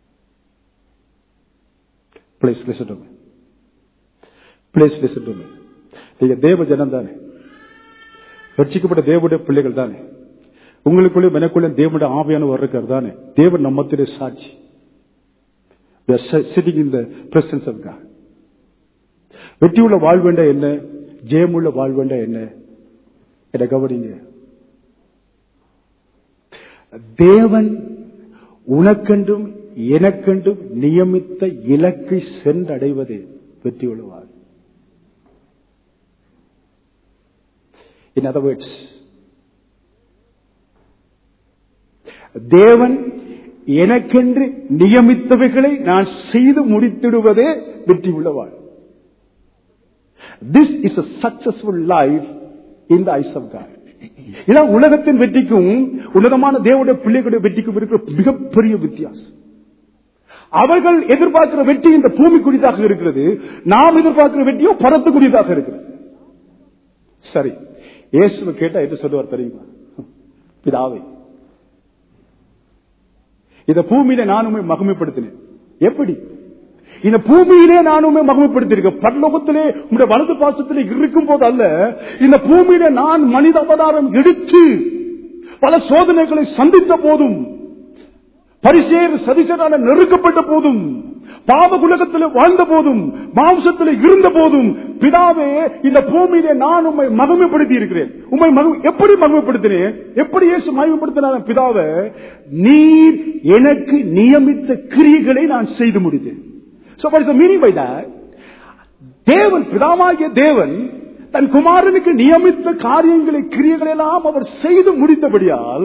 பிளேஸ் லிசன் பிளேஸ் லிசன் நீங்க தேவ ஜனம் தானே ரட்சிக்கப்பட்ட தேவனுடைய பிள்ளைகள் தானே உங்களுக்குள்ளே எனக்குள்ளே தேவனுடைய ஆவியானவர் இருக்கார் தானே தேவன் நம்மத்திலே சாட்சி sitting in the presence of God வெற்றியுள்ள வாழ்வேண்ட என்ன ஜெயமுள்ள வாழ்வேண்ட என்ன என கவனிங்க தேவன் உனக்கென்றும் எனக்கென்றும் நியமித்த இலக்கை சென்றடைவதே வெற்றியுள்ள வாழ் இன் அதர் வேர்ட்ஸ் தேவன் எனக்கென்று நியமித்தவைகளை நான் செய்து முடித்திடுவதே வெற்றி உள்ளவாள் this is a successful life in the eyes of God இதான் உலகத்தின் வெற்றிக்கும் உன்னதமான தேவனுடைய பிள்ளைகளுடைய வெற்றிக்கும் இருக்கிற மிகப்பெரிய வித்தியாசம் அவர்கள் எதிர்பார்க்கிற வெற்றி இந்த பூமி குறித்தாக இருக்கிறது நாம் எதிர்பார்க்கிற வெற்றியோ பரத்து குறித்தாக இருக்கிறது சரி இயேசுவை கேட்டா என்ன சொல்லுவார் தெரியுமா பிதாவை இந்த பூமியில நானுமே மகிமைப்படுத்தினேன் எப்படி இந்த பூமியிலே நானுமே மகிமைப்படுத்தியிருக்கேன் பரலோகத்திலே உங்களுடைய வலது பாசத்திலே இருக்கும் போது அல்ல இந்த பூமியிலே நான் மனித அவதாரம் எடுத்து பல சோதனைகளை சந்தித்த போதும் பரிசேர் சதிசரான நெருக்கப்பட்ட போதும் பாவ குலகத்தில் வாழ்ந்த போதும் மாம்சத்தில் இருந்த போதும் பிதாவே இந்த பூமியிலே நான் உண்மை மகிமைப்படுத்தி இருக்கிறேன் உண்மை எப்படி மகிமைப்படுத்தினேன் எப்படி இயேசு மகிமைப்படுத்தின பிதாவை நீர் எனக்கு நியமித்த கிரியைகளை நான் செய்து முடித்தேன் So what is the meaning by that? தேவன் பிதாவாகிய தேவன் தன் குமாரனுக்கு நியமித்த காரியங்களை கிரியைகள் எல்லாம் அவர் செய்து முடித்தபடியால்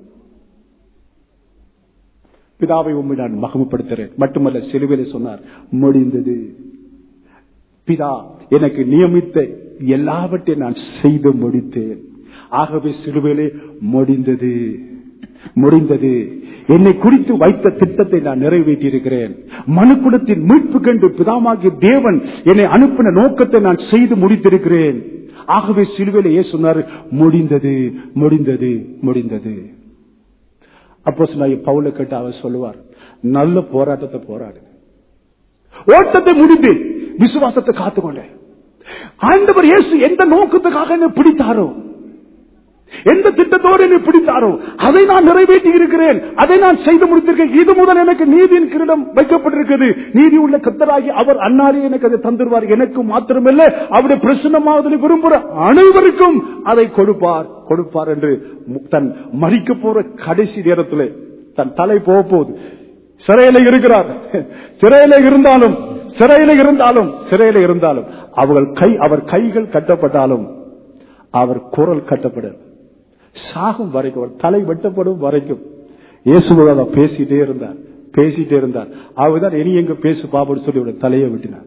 பிதாவை உண்மை நான் மகமப்படுத்துறேன் மட்டுமல்ல சிலுவையில சொன்னார் முடிந்தது பிதா எனக்கு நியமித்த எல்லாவற்றையும் நான் செய்து முடித்தேன் ஆகவே சிலுவையிலே முடிந்தது முடிந்தது என்னை குறித்து வைத்த திட்டத்தை நான் நிறைவேற்றியிருக்கிறேன் மனுக்குலத்தின் மீட்பு கண்டு பிதாமாகிய தேவன் என்னை அனுப்பின நோக்கத்தை நான் செய்து முடித்திருக்கிறேன் ஆகவே சிலுவையில ஏன் சொன்னார் முடிந்தது முடிந்தது முடிந்தது அப்போ பவுல கேட்டு அவர் சொல்லுவார் நல்ல போராட்டத்தை போராடு ஓட்டத்தை முடித்து விசுவாசத்தை காத்துக்கொண்டேன் ஆண்டவர் இயேசு எந்த நோக்கத்துக்காக என்ன பிடித்தாரோ எந்த திட்டத்தோடு என்னை பிடித்தாரோ அதை நான் நிறைவேற்றி இருக்கிறேன் அதை நான் செய்து முடித்திருக்கேன் இது முதல் எனக்கு நீதியின் கிரீடம் வைக்கப்பட்டிருக்கிறது நீதி உள்ள கத்தராகி அவர் அன்னாரே எனக்கு அதை தந்துருவார் எனக்கு மாத்திரமல்ல அவருடைய பிரசனமாவதில் விரும்புகிற அனைவருக்கும் அதை கொடுப்பார் கொடுப்பார் என்று தன் மறிக்க போற கடைசி நேரத்தில் தன் தலை போக போகுது சிறையில இருக்கிறார் சிறையில இருந்தாலும் சிறையில இருந்தாலும் சிறையில இருந்தாலும் அவர்கள் கை அவர் கைகள் கட்டப்பட்டாலும் அவர் குரல் கட்டப்படும் சாகும் வரைக்கும் அவர் தலை வெட்டப்படும் வரைக்கும் இயேசுவோட பேசிட்டே இருந்தார் பேசிட்டே இருந்தார் அவர்தான் இனி எங்க பேசு பாபுன்னு சொல்லி அவருடைய தலையை விட்டினார்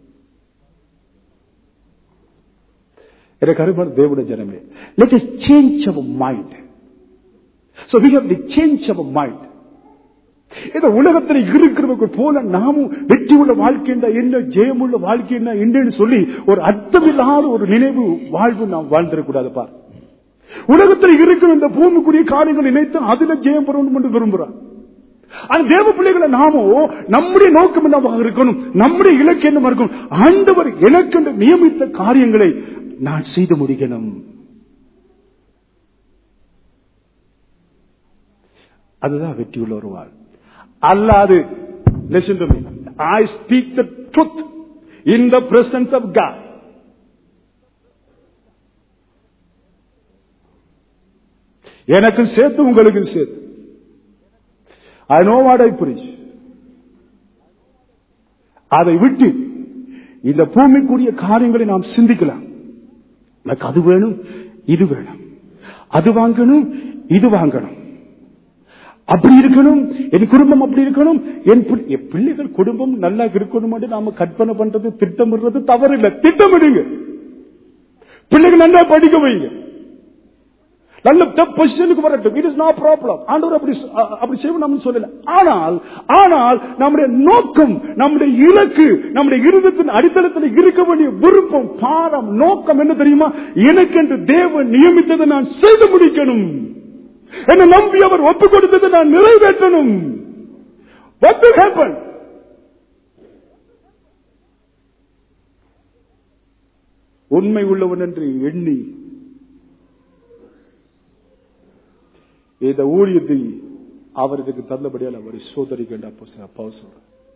எனக்கு அருமான தேவனுடைய ஜனமே let us change our mind So we have to change our mind. இந்த உலகத்தில் இருக்கிறவங்க போல நாமும் வெற்றி உள்ள வாழ்க்கை என்ன ஜெயமுள்ள வாழ்க்கை என்ன என்னன்னு சொல்லி ஒரு அர்த்தமில்லாத ஒரு நினைவு வாழ்வு நாம் வாழ்ந்துடக்கூடாது பார் உலகத்தில் இருக்கிற இந்த பூமிக்குரிய காரியங்கள் நினைத்து அதுல ஜெயம் பெறணும் என்று விரும்புறான் அந்த தேவ பிள்ளைகளை நாமோ நம்முடைய நோக்கம் என்னவாக இருக்கணும் நம்முடைய இலக்கு என்னவா இருக்கணும் ஆண்டவர் எனக்கு நியமித்த காரியங்களை நான் செய்து முடிக்கணும் அதுதான் வெற்றியுள்ள ஒரு வாழ் அல்லாது listen to me I speak the truth in the presence of God எனக்கும் சேர்த்து உங்களுக்கும் சேர்த்து ஐ நோ வாட் ஐ புரிஷ் அதை விட்டு இந்த பூமிக்குரிய காரியங்களை நாம் சிந்திக்கலாம் எனக்கு அது வேணும் இது வேணும் அது வாங்கணும் இது வாங்கணும் அப்படி இருக்கணும் என் குடும்பம் அப்படி இருக்கணும் என் பிள்ளைகள் குடும்பம் நல்லா இருக்கணும் நாம கற்பனை பண்றது திட்டமிடுறது தவறு இல்லை திட்டமிடுங்க பிள்ளைகள் நல்லா படிக்க வைங்க நல்ல பொசிஷனுக்கு வரட்டும் இட் இஸ் நோ ப்ராப்ளம் ஆண்டவர் அப்படி அப்படி செய்வோம் நம்ம சொல்லல ஆனால் ஆனால் நம்முடைய நோக்கம் நம்முடைய இலக்கு நம்முடைய இருதத்தின் அடித்தளத்தில் இருக்க வேண்டிய விருப்பம் பாரம் நோக்கம் என்ன தெரியுமா எனக்கு என்று தேவன் நியமித்ததை நான் செய்து முடிக்கணும் என்னை நம்பி அவர் ஒப்புக் கொடுத்ததை நான் நிறைவேற்றணும் What will happen? உண்மை உள்ளவன் என்று எண்ணி இந்த ஊழியத்தை அவருக்கு தந்தபடியால் அவரை சோதரிக்கின்ற அப்போ சொல்ற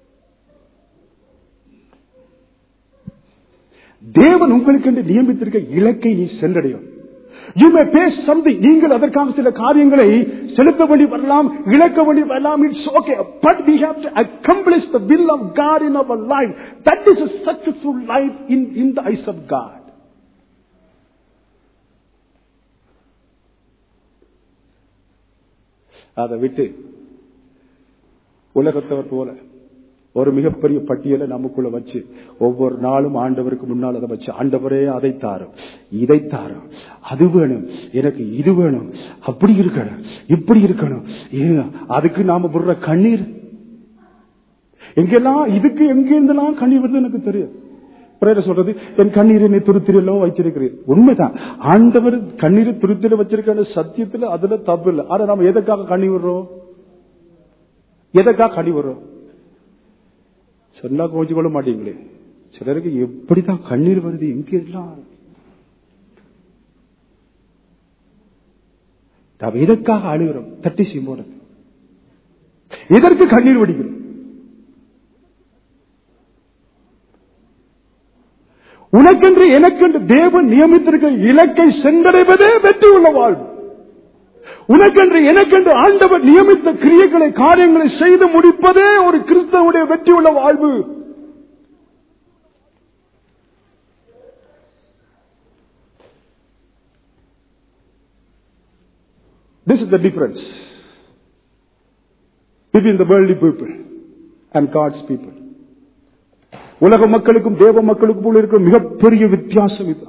தேவன் உங்களுக்கு என்று நியமித்திருக்க இலக்கை நீ சென்றடையும் யூ மே பேஸ் சம்திங் நீங்கள் அதற்காக சில காரியங்களை செலுத்த வேண்டி வரலாம் இழக்க வேண்டி வரலாம் it's okay but we have to accomplish the will of God in our life that is a successful life in in the eyes of God அதை விட்டு உலகத்தவர் போல ஒரு மிகப்பெரிய பட்டியலை நமக்குள்ள வச்சு ஒவ்வொரு நாளும் ஆண்டவருக்கு முன்னால் அதை வச்சு ஆண்டவரே அதை தாரும் இதை தாரும் அது வேணும் எனக்கு இது வேணும் அப்படி இருக்கணும் இப்படி இருக்கணும் அதுக்கு நாம விடுற கண்ணீர் எங்கெல்லாம் இதுக்கு எங்க இருந்தெல்லாம் கண்ணீர் வருது எனக்கு தெரியும் பிரேர சொல்றது என் கண்ணீரை நீ துருத்திரெல்லாம் வச்சிருக்கிறேன் உண்மைதான் ஆண்டவர் கண்ணீரை துருத்தில வச்சிருக்க சத்தியத்துல அதுல தப்பு இல்லை ஆனா நம்ம எதுக்காக கண்ணீர் விடுறோம் எதற்காக கனி வரும் சொன்னா கோச்சு கொள்ள மாட்டீங்களே சிலருக்கு எப்படிதான் கண்ணீர் வருது இங்க எல்லாம் நாம் எதற்காக அழுகிறோம் தட்டி செய்யும் எதற்கு கண்ணீர் வடிக்கிறோம் உனக்கென்று எனக்கென்று தேவன் நியமித்திருக்க இலக்கை சென்றடைவதே வெற்றி உள்ள வாழ்வு உனக்கென்று எனக்கென்று ஆண்டவர் நியமித்த கிரியைகளை காரியங்களை செய்து முடிப்பதே ஒரு கிறிஸ்தவனுடைய வெற்றி உள்ள வாழ்வு This is the difference between the worldly people and God's people. உலக மக்களுக்கும் தேவ மக்களுக்கும் உள்ள இருக்கிற மிகப்பெரிய வித்தியாசம் இதுதான்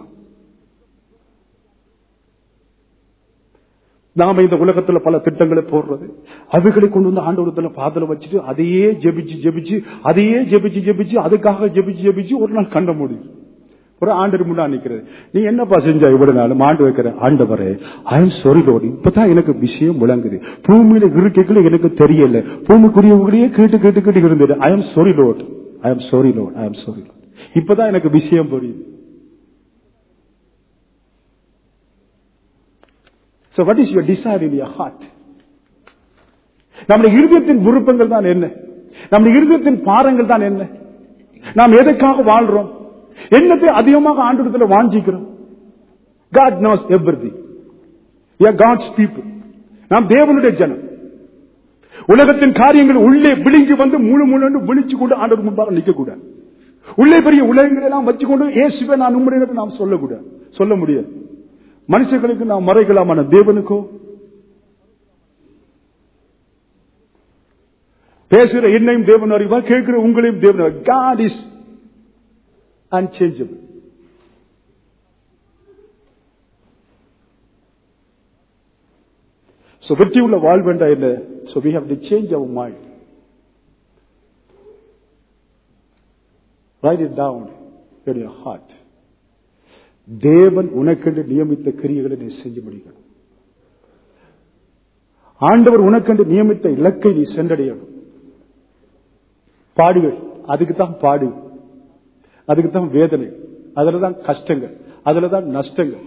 நாம இந்த உலகத்துல பல திட்டங்களை போடுறது அவைகளை கொண்டு வந்து ஆண்டவரத்துல பாதல வச்சுட்டு அதையே ஜெபிச்சு ஜெபிச்சு அதையே ஜெபிச்சு ஜெபிச்சு அதுக்காக ஜெபிச்சு ஜெபிச்சு ஒரு நாள் கண்ட முடியும் ஒரு ஆண்டு முன்னா நிக்கிறது நீ என்னப்பா செஞ்சா இவ்வளவு நாளும் ஆண்டு வைக்கிற ஆண்டவரே ஐ எம் சாரி லோட் இப்பதான் எனக்கு விஷயம் விளங்குது பூமியில இருக்கைகளை எனக்கு தெரியல பூமிக்குரியவங்களையே கேட்டு கேட்டு கேட்டு இருந்தது I am sorry Lord I am sorry Lord I am sorry Lord இப்பதான் எனக்கு விஷயம் புரியுது So what is your desire in your heart? நம்முடைய இருதயத்தின் விருப்பங்கள் தான் என்ன நம்முடைய இருதயத்தின் பாரங்கள் தான் என்ன நாம் எதற்காக வாழ்றோம் என்னத்தை அதிகமாக ஆண்டுடத்தில் வாஞ்சிக்கிறோம் God knows everything. We are God's people. நாம் தேவனுடைய ஜனம் உலகத்தின் காரியங்கள் உள்ளே விழுங்கி வந்து முழு முழு விழிச்சு கொண்டு ஆண்டவர் முன்பாக நிற்க கூடாது உள்ளே பெரிய உலகங்களை எல்லாம் வச்சுக்கொண்டு இயேசுவை நான் உங்களுடைய நாம் சொல்லக்கூடாது சொல்ல முடியாது மனுஷர்களுக்கு நாம் மறைகளாமான தேவனுக்கோ பேசுகிற என்னையும் தேவன் அறிவார் கேட்கிற உங்களையும் தேவன் அறிவார். God is unchangeable. So வெற்றி உள்ள வாழ்வென்றா என்ன So we have to change our mind. Write it down in your heart. தேவன் உனக்கென்று நியமித்த கிரியைகளை நீ செஞ்சு முடிக்கணும் ஆண்டவர் உனக்கென்று நியமித்த இலக்கை நீ சென்றடையணும் பாடுகள் அதுக்கு தான் பாடு அதுக்கு தான் வேதனை அதுல தான் கஷ்டங்கள் அதுல தான் நஷ்டங்கள்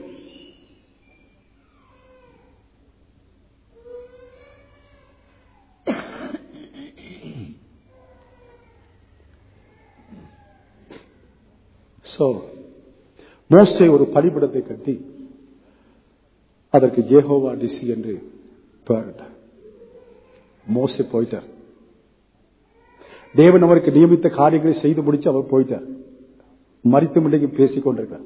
சோ மோசே ஒரு பலிபிடத்தை கட்டி அதற்கு ஜேஹோவா டிசி என்று பெயரிட்டார் மோசே போயிட்டார் தேவன் அவருக்கு நியமித்த காரியங்களை செய்து முடிச்சு அவர் போயிட்டார் மறித்து முன்னைக்கு பேசிக் கொண்டிருக்கிறார்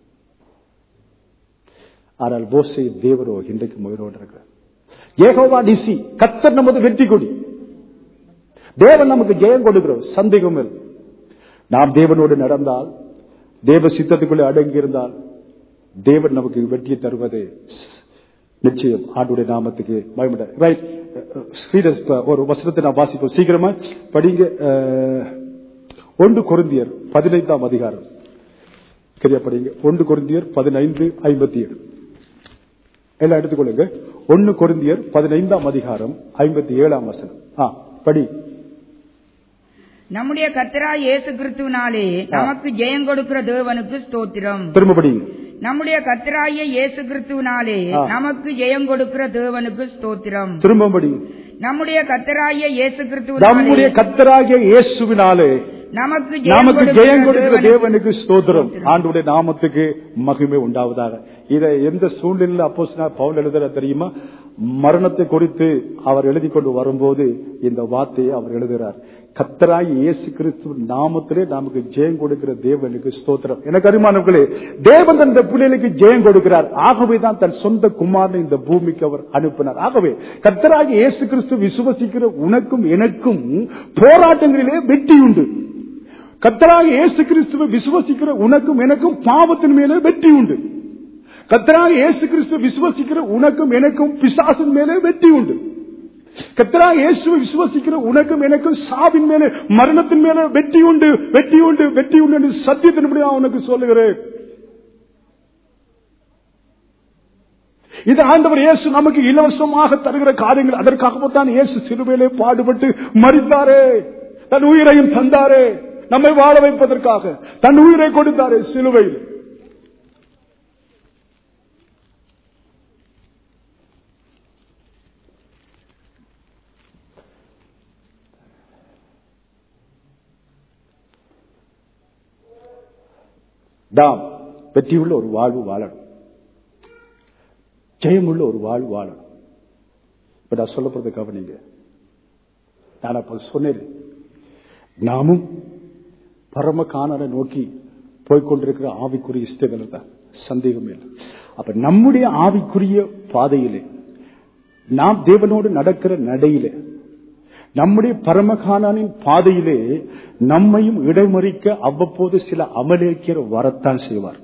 ஆனால் மோசே தேவரோ இன்றைக்கு உயிரோடு இருக்கிறார் ஏகோவா டிசி கத்தர் நமது வெற்றி கொடி தேவன் நமக்கு ஜெயம் கொடுக்கிறோம் சந்தேகம் இல்லை. நாம் தேவனோடு நடந்தால் தேவ சித்தத்துக்குள்ளே அடங்கி இருந்தால் தேவன் நமக்கு வெற்றியை தருவது நிச்சயம் ஆண்டுடைய நாமத்துக்கு பயமிட ரைட் ஸ்ரீரஸ் ஒரு வசனத்தை நான் வாசிப்போம் சீக்கிரமா படிங்க அஹ், ஒன்று கொருந்தியர் பதினைந்தாம் அதிகாரம் சரியா படிங்க ஒன்று கொருந்தியர் பதினைந்து ஐம்பத்தி ஏழு எல்லாம் எடுத்துக்கொள்ளுங்க ஒன்னு கொருந்தியர் பதினைந்தாம் அதிகாரம் ஐம்பத்தி ஏழாம் வசனம் ஆ படி நம்முடைய கர்த்தராய் இயேசு கிறிஸ்துவினாலே நமக்கு ஜெயம் கொடுக்கிற தேவனுக்கு ஸ்தோத்திரம் திரும்ப படிங்க நம்முடைய கர்த்தராகிய இயேசு கிறிஸ்துவினாலே ஆ. நமக்கு ஜெயம் கொடுக்கிற தேவனுக்கு ஸ்தோத்திரம் திரும்ப படிங்க நம்முடைய கர்த்தராகிய இயேசு நம்முடைய கிறிஸ்துவினாலே கத்தராகிய இயேசுவினாலே நமக்கு நமக்கு ஜெயம் கொடுக்கிற தேவனுக்கு தேவனுக்கு ஸ்தோத்திரம் ஸ்தோத்திரம். ஆண்டுடைய நாமத்துக்கு மகிமை உண்டாவதாக இதை எந்த சூழ்நிலையில் அப்போ பவுல் எழுதுற தெரியுமா மரணத்தை குறித்து அவர் எழுதி கொண்டு வரும்போது இந்த வார்த்தையை அவர் எழுதுகிறார் கத்தராய் இயேசு கிறிஸ்து நாமத்திலே நமக்கு ஜெயம் கொடுக்கிற தேவனுக்கு ஸ்தோத்திரம் எனக்கு அருமானவர்களே தேவன் தன் பிள்ளைகளுக்கு ஜெயம் கொடுக்கிறார் ஆகவே தான் தன் சொந்த குமாரனை இந்த பூமிக்கு அவர் அனுப்பினார் ஆகவே கத்தராகி இயேசு கிறிஸ்து விசுவசிக்கிற உனக்கும் எனக்கும் போராட்டங்களிலே வெற்றி உண்டு கத்தராக இயேசு கிறிஸ்துவை விசுவசிக்கிற உனக்கும் எனக்கும் பாவத்தின் மேலே வெற்றி உண்டு கத்தராக இயேசு கிறிஸ்துவை விசுவசிக்கிற உனக்கும் எனக்கும் பிசாசின் மேலே வெற்றி உண்டு கத்தராக இயேசுவை விசுவசிக்கிற உனக்கும் எனக்கும் சாவின் மேலே மரணத்தின் மேலே வெற்றி உண்டு வெற்றி உண்டு வெற்றி உண்டு என்று சத்தியத்தின்படியா உனக்கு சொல்லுகிறேன் இது ஆண்டவர் இயேசு நமக்கு இலவசமாக தருகிற காரியங்கள் அதற்காகத்தான் இயேசு சிறுவையிலே பாடுபட்டு மறித்தாரே தன் உயிரையும் தந்தாரே நம்மை வாழ வைப்பதற்காக தன் உயிரை கொடுத்தாரே சிலுவையில் தாம் வெற்றியுள்ள ஒரு வாழ்வு வாழணும் ஜெயமுள்ள ஒரு வாழ்வு வாழணும் இப்ப நான் சொல்ல போறது கவனிங்க நான் அப்ப சொன்னேன் நாமும் பரம காணலை நோக்கி போய்கொண்டிருக்கிற ஆவிக்குரிய இஷ்டங்கள் தான் சந்தேகமே இல்லை அப்ப நம்முடைய ஆவிக்குரிய பாதையிலே நாம் தேவனோடு நடக்கிற நடையிலே நம்முடைய பரமகானின் பாதையிலே நம்மையும் இடைமறிக்க அவ்வப்போது சில அமலேக்கிற வரத்தான் செய்வார்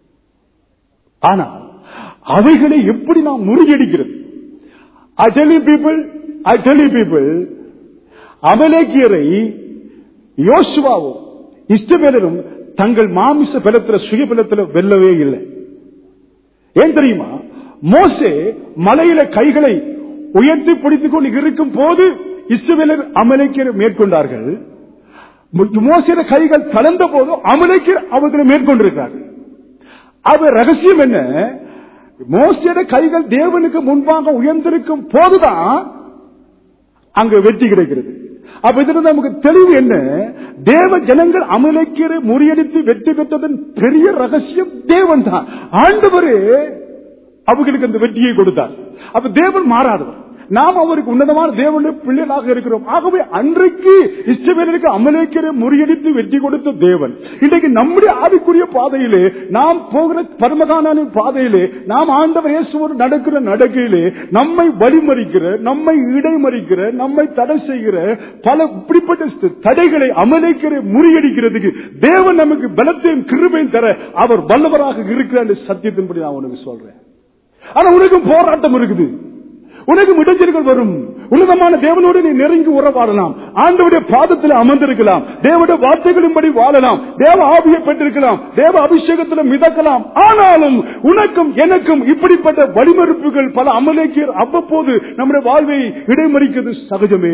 ஆனால் அவைகளை எப்படி நாம் முறியடிக்கிறது I tell you people, I tell you people, அமலேக்கியரை யோசுவாவும் இஷ்டவேலரும் தங்கள் மாமிச பலத்துல சுய பலத்துல வெல்லவே இல்லை ஏன் தெரியுமா மோசே மலையில கைகளை உயர்த்தி பிடித்துக் கொண்டு இருக்கும் போது இஸ்ரவேலர் அமலேக்கியரை மேற்கொண்டார்கள் மோசையில கைகள் கலந்த போது அமலேக்கியர் அவர்களை மேற்கொண்டிருக்கிறார்கள் அவர் ரகசியம் என்ன மோசையோட கைகள் தேவனுக்கு முன்பாக உயர்ந்திருக்கும் போதுதான் அங்க வெற்றி கிடைக்கிறது அப்ப இதுல நமக்கு தெளிவு என்ன தேவ ஜனங்கள் அமலைக்கிற முறியடித்து வெற்றி பெற்றதன் பெரிய ரகசியம் தேவன் தான் ஆண்டவரே அவர்களுக்கு அந்த வெற்றியை கொடுத்தார் அப்ப தேவன் மாறாதவர் நாம் அவருக்கு உன்னதமான தேவனுடைய பிள்ளைகளாக இருக்கிறோம் ஆகவே அன்றைக்கு இஷ்டவேலருக்கு அமலேக்கிற முறியடித்து வெற்றி கொடுத்த தேவன் இன்றைக்கு நம்முடைய ஆவிக்குரிய பாதையிலே நாம் போகிற பரமதான பாதையிலே நாம் ஆண்டவர் இயேசுவோடு நடக்கிற நடக்கையிலே நம்மை வழிமறிக்கிற நம்மை இடைமறிக்கிற நம்மை தடை செய்கிற பல இப்படிப்பட்ட தடைகளை அமலேக்கிற முறியடிக்கிறதுக்கு தேவன் நமக்கு பலத்தையும் கிருபையும் தர அவர் வல்லவராக இருக்கிற சத்தியத்தின்படி நான் உனக்கு சொல்றேன் ஆனா உனக்கும் போராட்டம் இருக்குது உனக்கு இடைஞ்சல்கள் வரும் உன்னதமான தேவனோடு நீ நெருங்கி உறவாடலாம் ஆண்டவுடைய பாதத்தில் அமர்ந்திருக்கலாம் தேவனுடைய வார்த்தைகளின்படி வாழலாம் தேவ ஆவியை பெற்றிருக்கலாம் தேவ அபிஷேகத்தில் மிதக்கலாம் ஆனாலும் உனக்கும் எனக்கும் இப்படிப்பட்ட வழிமறுப்புகள் பல அமலேக்கியர் அவ்வப்போது நம்முடைய வாழ்வை இடைமறிக்கிறது சகஜமே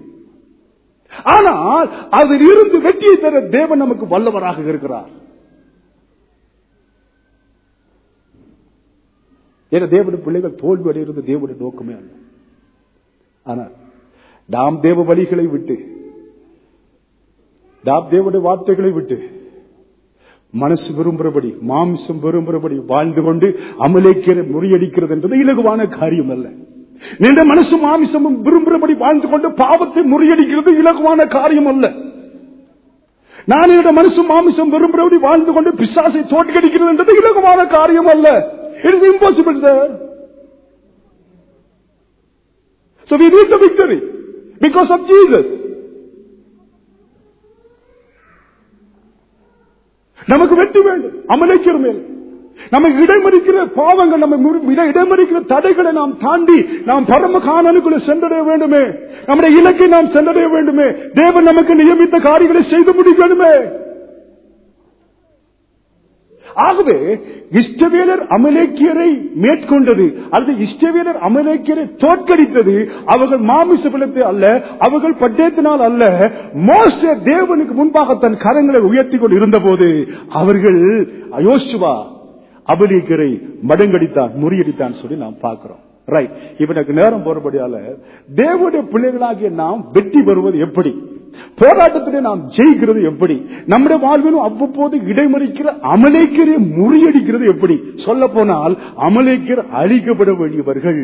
ஆனால் அதில் இருந்து வெற்றியை தர தேவன் நமக்கு வல்லவராக இருக்கிறார் ஏன்னா தேவனுடைய பிள்ளைகள் தோல்வி அடைகிறது தேவனுடைய நோக்கமே அல்ல ஆனால் நாம் தேவ வழிகளை விட்டு நாம் தேவனுடைய வார்த்தைகளை விட்டு மனசு விரும்புகிறபடி மாம்சம் விரும்புகிறபடி வாழ்ந்து கொண்டு அமலேக்கிற முறியடிக்கிறது என்பது இலகுவான காரியம் அல்ல நீண்ட மனசு மாமிசமும் விரும்புகிறபடி வாழ்ந்து கொண்டு பாவத்தை முறியடிக்கிறது இலகுவான காரியம் அல்ல நான் என்னோட மனசு மாமிசம் விரும்புகிறபடி வாழ்ந்து கொண்டு பிசாசை தோற்கடிக்கிறது என்பது இலகுவான காரியம் அல்ல It is impossible, sir. So we need the victory because of Jesus. நமக்கு வெற்றி வேண்டும் அமலைக்கிற மேல் நம்ம இடைமறிக்கிற பாவங்கள் நம்ம இடைமறிக்கிற தடைகளை நாம் தாண்டி நாம் பரம காணனுக்குள்ள சென்றடைய வேண்டுமே நம்முடைய இலக்கை நாம் சென்றடைய வேண்டுமே தேவன் நமக்கு நியமித்த காரியங்களை செய்து முடிக்கணுமே ஆகவே இஷ்டவேலர் அமலேக்கியரை மேற்கொண்டது அல்லது இஷ்டவேலர் அமலேக்கியரை தோற்கடித்தது அவர்கள் மாமிச பலத்தை அல்ல அவர்கள் பட்டயத்தினால் அல்ல மோச தேவனுக்கு முன்பாக தன் கரங்களை உயர்த்தி கொண்டு இருந்த போது அவர்கள் யோசுவா அபலேக்கியரை மடங்கடித்தான் முறியடித்தான் சொல்லி நாம் பார்க்கிறோம் ரைட் இப்ப எனக்கு நேரம் போறபடியால தேவனுடைய பிள்ளைகளாகிய நாம் வெற்றி பெறுவது எப்படி போராட்டத்திலே நாம் ஜெயிக்கிறது எப்படி நம்முடைய வாழ்விலும் அவ்வப்போது இடைமறிக்கிற அமலேக்கரை முறியடிக்கிறது எப்படி சொல்ல போனால் அமலேக்கர் அழிக்கப்பட வேண்டியவர்கள்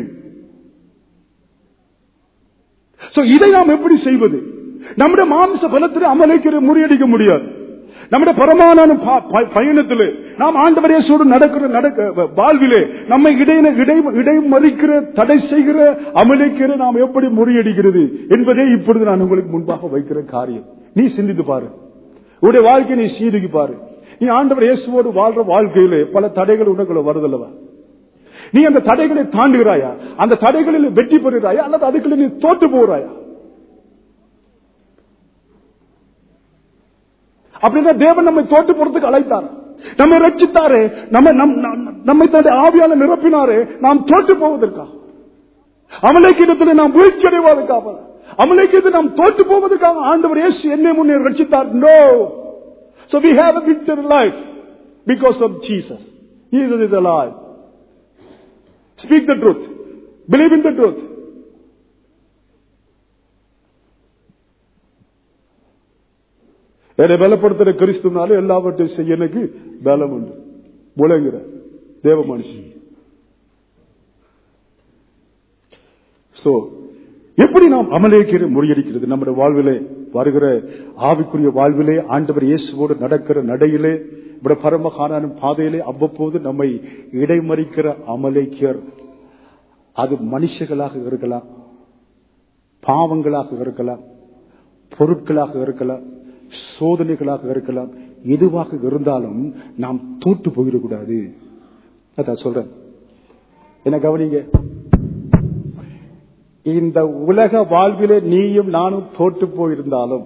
இதை நாம் எப்படி செய்வது நம்முடைய மாம்ச பலத்தில் அமலேக்கரை முறியடிக்க முடியாது நம்முடைய பரமான பயணத்தில் நாம் ஆண்டவரேசோடு நடக்கிற நடக்க வாழ்விலே நம்மை இடையின இடை இடைமறிக்கிற தடை செய்கிற அமலிக்கிற நாம் எப்படி முறியடிக்கிறது என்பதே இப்பொழுது நான் உங்களுக்கு முன்பாக வைக்கிற காரியம் நீ சிந்தித்து பாரு உடைய வாழ்க்கை நீ சீதுகி பாரு நீ ஆண்டவர் இயேசுவோடு வாழ்ற வாழ்க்கையிலே பல தடைகள் உனக்குள்ள வருதல்லவா நீ அந்த தடைகளை தாண்டுகிறாயா அந்த தடைகளில் வெற்றி பெறுகிறாயா அல்லது அதுக்குள்ள நீ தோற்று போகிறாயா அப்படின்னா தேவன் நம்மை தோட்டு போறதுக்கு அழைத்தார் நம்ம ரட்சித்தாரே நம்ம நம் நம்- நம்மை தன்னுடைய ஆவியால நிரப்பினாரே நாம் தோற்று போவதற்காக அமலைக்கிடத்துல நாம் வீழ்ச்சி அடைவதற்காக அமலைக்கிடத்தில் நாம் தோற்று போவதற்காக ஆண்டவர் இயேசு என்னை முன்னே ரட்சித்தார் no So we have a victory life because of Jesus. Jesus is alive. Speak the truth. Believe in the truth. என்னை பலப்படுத்துற கிறிஸ்துனால எல்லாவற்றையும் செய்ய எனக்கு பலம் உண்டு முழங்குற தேவ மனுஷன் சோ எப்படி நாம் அமலேக்கிற முறியடிக்கிறது நம்முடைய வாழ்விலே வருகிற ஆவிக்குரிய வாழ்விலே ஆண்டவர் இயேசுவோடு நடக்கிற நடையிலே இப்படி பரமகானும் பாதையிலே அவ்வப்போது நம்மை இடைமறிக்கிற அமலேக்கியர் அது மனுஷர்களாக இருக்கலாம் பாவங்களாக இருக்கலாம் பொருட்களாக இருக்கலாம் சோதனைகளாக இருக்கலாம் எதுவாக இருந்தாலும் நாம் தோற்று போயிடக்கூடாது அதான் சொல்றேன் என்ன கவனிங்க இந்த உலக வாழ்விலே நீயும் நானும் தோற்று போயிருந்தாலும்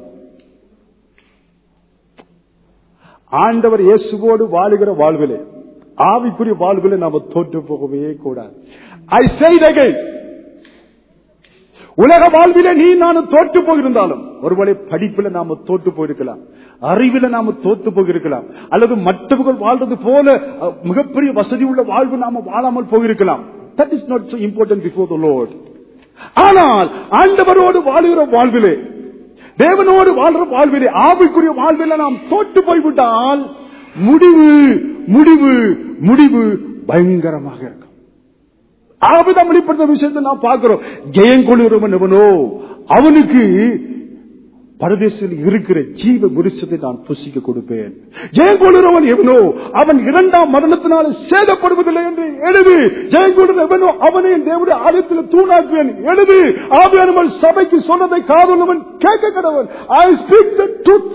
ஆண்டவர் இயேசுவோடு வாழுகிற வாழ்விலே ஆவிக்குரிய வாழ்விலே நாம தோற்று போகவே கூடாது ஐ செய்தகை உலக வாழ்விலே நீ நானும் தோற்று போயிருந்தாலும் ஒருவேளை படிப்புல நாம தோற்று போயிருக்கலாம் அறிவில நாம தோற்று போயிருக்கலாம் அல்லது மற்றவர்கள் வாழ்றது போல அஹ், மிகப்பெரிய வசதி உள்ள வாழ்வு நாம வாழாமல் போயிருக்கலாம் that is not so important before the lord ஆனால் ஆண்டவரோடு வாழுகிற வாழ்விலே தேவனோடு வாழ்ற வாழ்விலே ஆவிக்குரிய வாழ்விலே நாம் தோற்று போய்விட்டால் முடிவு முடிவு முடிவு பயங்கரமாக இருக்கும் ஆபிதம் வெளிப்படுத்த விஷயத்தை நாம் பார்க்கிறோம் ஜெயம் கொள்ளுகிறவன் எவனோ அவனுக்கு பரதேசத்தில் இருக்கிற ஜீவ விருட்சத்தை நான் புசிக்க கொடுப்பேன் ஜெயம் கொள்ளுகிறவன் எவனோ அவன் இரண்டாம் மரணத்தினால் சேதப்படுவதில்லை என்று எழுது ஜெயம் கொள்ளுகிற எவனோ அவனை என் தேவனுடைய ஆலயத்தில் தூணாக்குவேன் எழுது ஆவியானவன் சபைக்கு சொன்னதை காதுள்ளவன் கேட்க கடவன் ஐ ஸ்பீக் த ட்ரூத்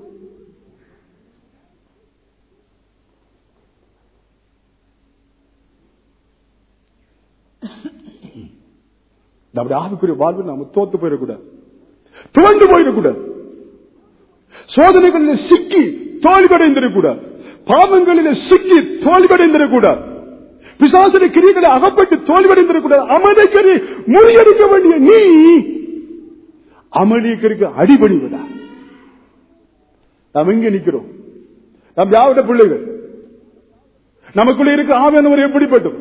நம்முடைய ஆவிக்குரிய வாழ்வு நாம தோத்து போயிடக்கூடாது துவண்டு போயிடக்கூடாது சோதனைகளில் சிக்கி தோல்வடைந்திடக்கூடாது பாவங்களில் சிக்கி தோல்வடைந்திடக்கூடாது பிசாசன கிரிகளை அகப்பட்டு தோல்வடைந்திடக்கூடாது அமலைக்கரை முறியடிக்க வேண்டிய நீ அமலிக்கருக்கு அடிபணிவதா நாம் எங்க நிக்கிறோம் நம் யாவிட பிள்ளைகள் நமக்குள்ள இருக்க ஆவியானவர் எப்படிப்பட்டவர்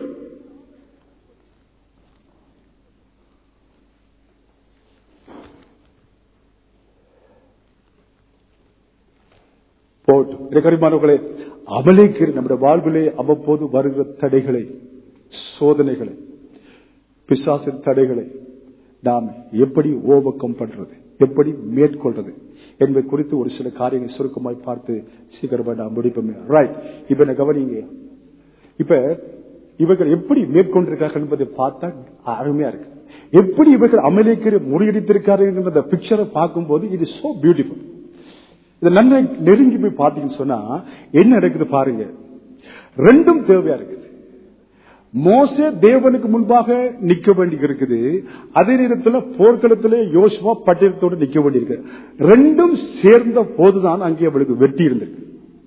போட்டும் கரிமானவர்களே அமலேக்கு நம்முடைய வாழ்விலே அவ்வப்போது வருகிற தடைகளை சோதனைகளை பிசாசின் தடைகளை நாம் எப்படி ஓவக்கம் பண்றது எப்படி மேற்கொள்றது என்பது குறித்து ஒரு சில காரியங்களை சுருக்கமாய் பார்த்து சீக்கிரமா நாம் முடிப்போமே ரைட் இப்ப என்ன கவனிங்க இப்ப இவர்கள் எப்படி மேற்கொண்டிருக்கார்கள் என்பதை பார்த்தா அருமையா இருக்கு எப்படி இவர்கள் அமலேக்கரை முறியடித்திருக்கார்கள் என்ற பிக்சரை பார்க்கும்போது இது சோ பியூட்டிஃபுல் இதை நன்மை நெருங்கி போய் பார்த்தீங்கன்னு சொன்னா என்ன நடக்குது பாருங்க ரெண்டும் தேவையா இருக்குது மோசே தேவனுக்கு முன்பாக நிக்க வேண்டி இருக்குது அதே நேரத்தில் போர்க்களத்திலே யோசுவா பட்டியலத்தோடு நிக்க வேண்டியிருக்கு ரெண்டும் சேர்ந்த போதுதான் அங்கே அவளுக்கு வெற்றி இருந்திருக்கு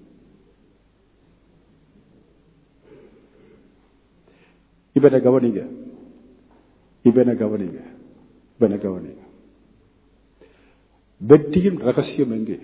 இப்ப என்ன கவனிங்க இப்ப என்ன கவனிங்க இப்ப என்ன கவனிங்க வெற்றியின் ரகசியம் எங்கே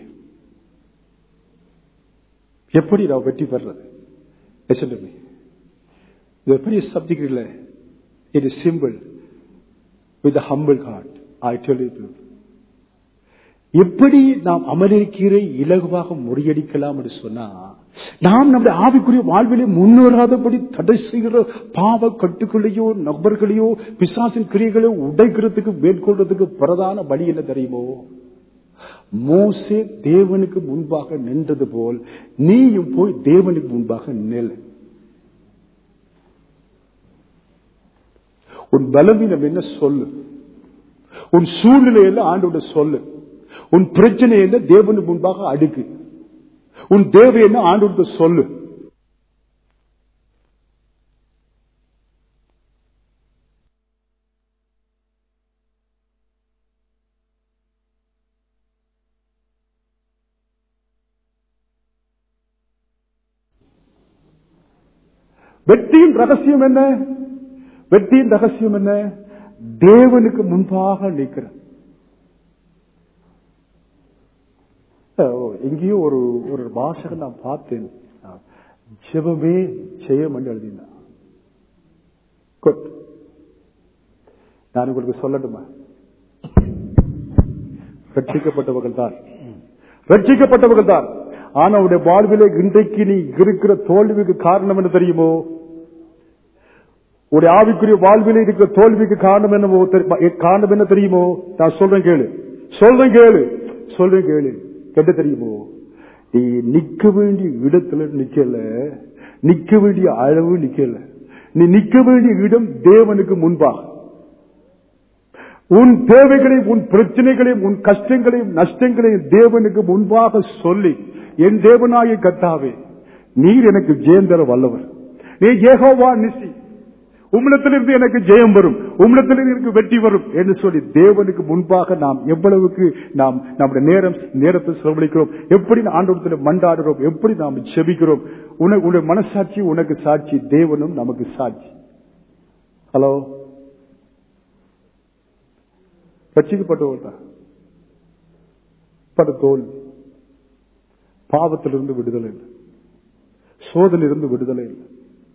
எப்படி நான் வெற்றி பெறது Listen to me. இது பெரிய சப்ஜெக்ட் இல்ல it is simple with humble heart I tell you எப்படி நாம் அமலேக்கீரை இலகுவாக முறியடிக்கலாம் என்று சொன்னா நாம் நம்முடைய ஆவிக்குரிய வாழ்விலே முன்னேறாதபடி தடை செய்கிற பாவ கட்டுக்களையோ நபர்களையோ பிசாசின் கிரியைகளையோ உடைக்கிறதுக்கு மேற்கொள்றதுக்கு பிரதான வழி என்ன தெரியுமோ மோசே தேவனுக்கு முன்பாக நின்றது போல் நீயும் போய் தேவனுக்கு முன்பாக நில் உன் பலவீனம் என்ன சொல்லு உன் சூழ்நிலையில ஆண்டோட சொல்லு உன் பிரச்சனை என்ன தேவனுக்கு முன்பாக அடுக்கு உன் தேவை என்ன ஆண்டோட சொல்லு வெற்றியின் ரகசியம் என்ன வெற்றியின் ரகசியம் என்ன தேவனுக்கு முன்பாக நிற்கிற எங்கேயோ ஒரு ஒரு வாசகம் நான் பார்த்தேன் ஜெபமே ஜெயம் என்று எழுதினா குட் நான் உங்களுக்கு சொல்லட்டுமா ரட்சிக்கப்பட்டவர்கள் தான் ரட்சிக்கப்பட்டவர்கள் தான் ஆனா உடைய வாழ்விலே இன்றைக்கு நீ இருக்கிற தோல்விக்கு காரணம் என்ன தெரியுமோ உடைய ஆவிக்குரிய வாழ்விலே இருக்கிற தோல்விக்கு காரணம் என்னவோ தெரியுமா? காரணம் என்ன தெரியுமோ நான் சொல்றேன் கேளு சொல்றேன் கேளு சொல்றேன் கேளு கேட்ட தெரியுமோ நீ நிக்க வேண்டிய இடத்துல நிக்கல நிக்க வேண்டிய அளவு நிக்கல நீ நிக்க வேண்டிய இடம் தேவனுக்கு முன்பாக உன் தேவைகளையும் உன் பிரச்சனைகளையும் உன் கஷ்டங்களையும் நஷ்டங்களையும் தேவனுக்கு முன்பாக சொல்லி என் தேவனாய கத்தாவே நீர் எனக்கு ஜெயம் தர வல்லவர் நீ ஏகோவா நிசி உம்மிடத்திலிருந்து எனக்கு ஜெயம் வரும் உம்மிடத்திலிருந்து எனக்கு வெற்றி வரும் என்று சொல்லி தேவனுக்கு முன்பாக நாம் எவ்வளவுக்கு நாம் நம்முடைய நேரம் நேரத்தை செலவழிக்கிறோம் எப்படி ஆண்டவரத்தில் மண்டாடுறோம் எப்படி நாம் செபிக்கிறோம் உனக்கு உன்னுடைய மனசாட்சி உனக்கு சாட்சி தேவனும் நமக்கு சாட்சி ஹலோ ரட்சிக்கப்பட்டவர்கள் தான் பட தோல்வி பாவத்திலிருந்து விடுதலை இல்லை சோதனையிலிருந்து விடுதலை இல்லை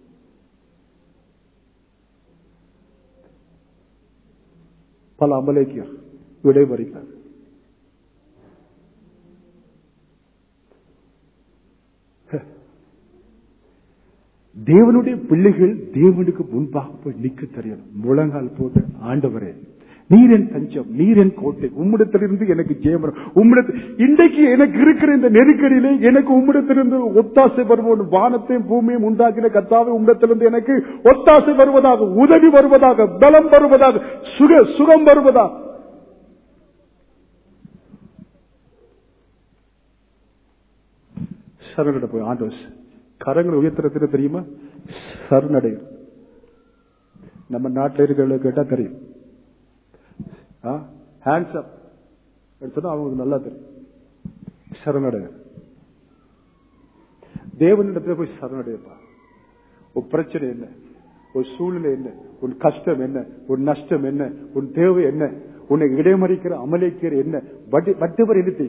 பல அமலேக்கியர் விடைமறிக்கிறார் தேவனுடைய பிள்ளைகள் தேவனுக்கு முன்பாக போய் நிக்க தெரியணும் முழங்கால் போட்டு ஆண்டவரே நீர் என் தஞ்சம் நீர் என் கோட்டை உம்மிடத்திலிருந்து எனக்கு ஜெயம் வரும் உம்மிடத்து இன்றைக்கு எனக்கு இருக்கிற இந்த நெருக்கடியிலே எனக்கு உம்மிடத்திலிருந்து ஒத்தாசை வருவோம் வானத்தையும் பூமியும் உண்டாக்கின கத்தாவை உம்மிடத்திலிருந்து எனக்கு ஒத்தாசை வருவதாக உதவி வருவதாக பலம் வருவதாக சுக சுகம் வருவதாக சரணட போய் ஆண்டோஸ் கரங்களை உயர்த்துறது தெரியுமா சரணடையும் நம்ம நாட்டில் இருக்கிறவங்களுக்கு கேட்டா தெரியும் ஹேண்ட்ஸ் அப் சொன்னா அவங்களுக்கு நல்லா தெரியும் சரணடைய தேவனிடத்துல போய் சரணடையப்பா உன் பிரச்சனை என்ன உன் சூழ்நிலை என்ன உன் கஷ்டம் என்ன உன் நஷ்டம் என்ன உன் தேவை என்ன உன்னை இடைமறிக்கிற அமலேக்கிற என்ன வட்டவர் எழுத்தி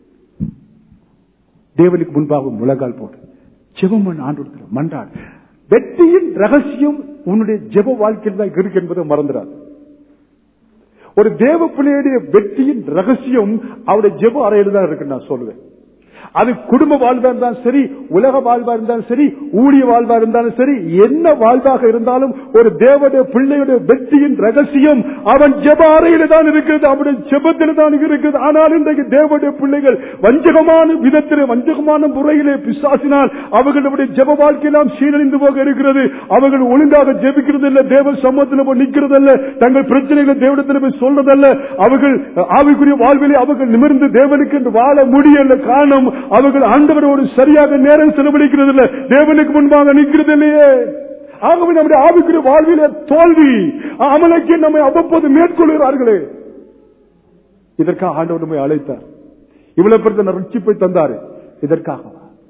தேவனுக்கு முன்பாக முழங்கால் போட்டு ஜெபம் பண்ண ஆண்டு மன்றாடு வெற்றியின் ரகசியம் உன்னுடைய ஜெப வாழ்க்கையில் தான் இருக்கு என்பதை மறந்துடாது ஒரு தேவ பிள்ளையுடைய வெற்றியின் ரகசியம் அவருடைய ஜெப அறையில் தான் இருக்கு நான் சொல்லுவேன் அது குடும்ப வாழ்வா இருந்தாலும் சரி உலக வாழ்வா இருந்தாலும் சரி ஊழிய வாழ்வா இருந்தாலும் சரி என்ன வாழ்வாக இருந்தாலும் ஒரு தேவனுடைய பிள்ளையுடைய வெற்றியின் ரகசியம் அவன் ஜெப அறையில தான் இருக்கிறது அவனுடைய ஜெபத்தில் தான் இருக்கிறது ஆனால் இன்றைக்கு தேவனுடைய பிள்ளைகள் வஞ்சகமான விதத்திலே வஞ்சகமான முறையிலே பிசாசினால் அவர்களுடைய ஜெப வாழ்க்கையெல்லாம் சீரழிந்து போக இருக்கிறது அவர்கள் ஒழுங்காக ஜெபிக்கிறது இல்ல தேவ சமூகத்தில் போய் நிற்கிறது அல்ல தங்கள் பிரச்சனைகளை தேவனத்தில் போய் சொல்றதல்ல அவர்கள் ஆவிக்குரிய வாழ்விலே அவர்கள் நிமிர்ந்து தேவனுக்கு என்று வாழ முடியல காரணம் அவர்கள் ஆண்டவரோடு சரியாக நேரம் செலவழிக்கிறது இல்லை தேவனுக்கு முன்பாக நிற்கிறது இல்லையே ஆகவே நம்முடைய ஆவிக்குரிய வாழ்விலே தோல்வி அமலைக்கு நம்மை அவ்வப்போது மேற்கொள்கிறார்களே இதற்காக ஆண்டவர் நம்மை அழைத்தார் இவ்வளவு பெருத்த ரட்சிப்பை தந்தாரு இதற்காக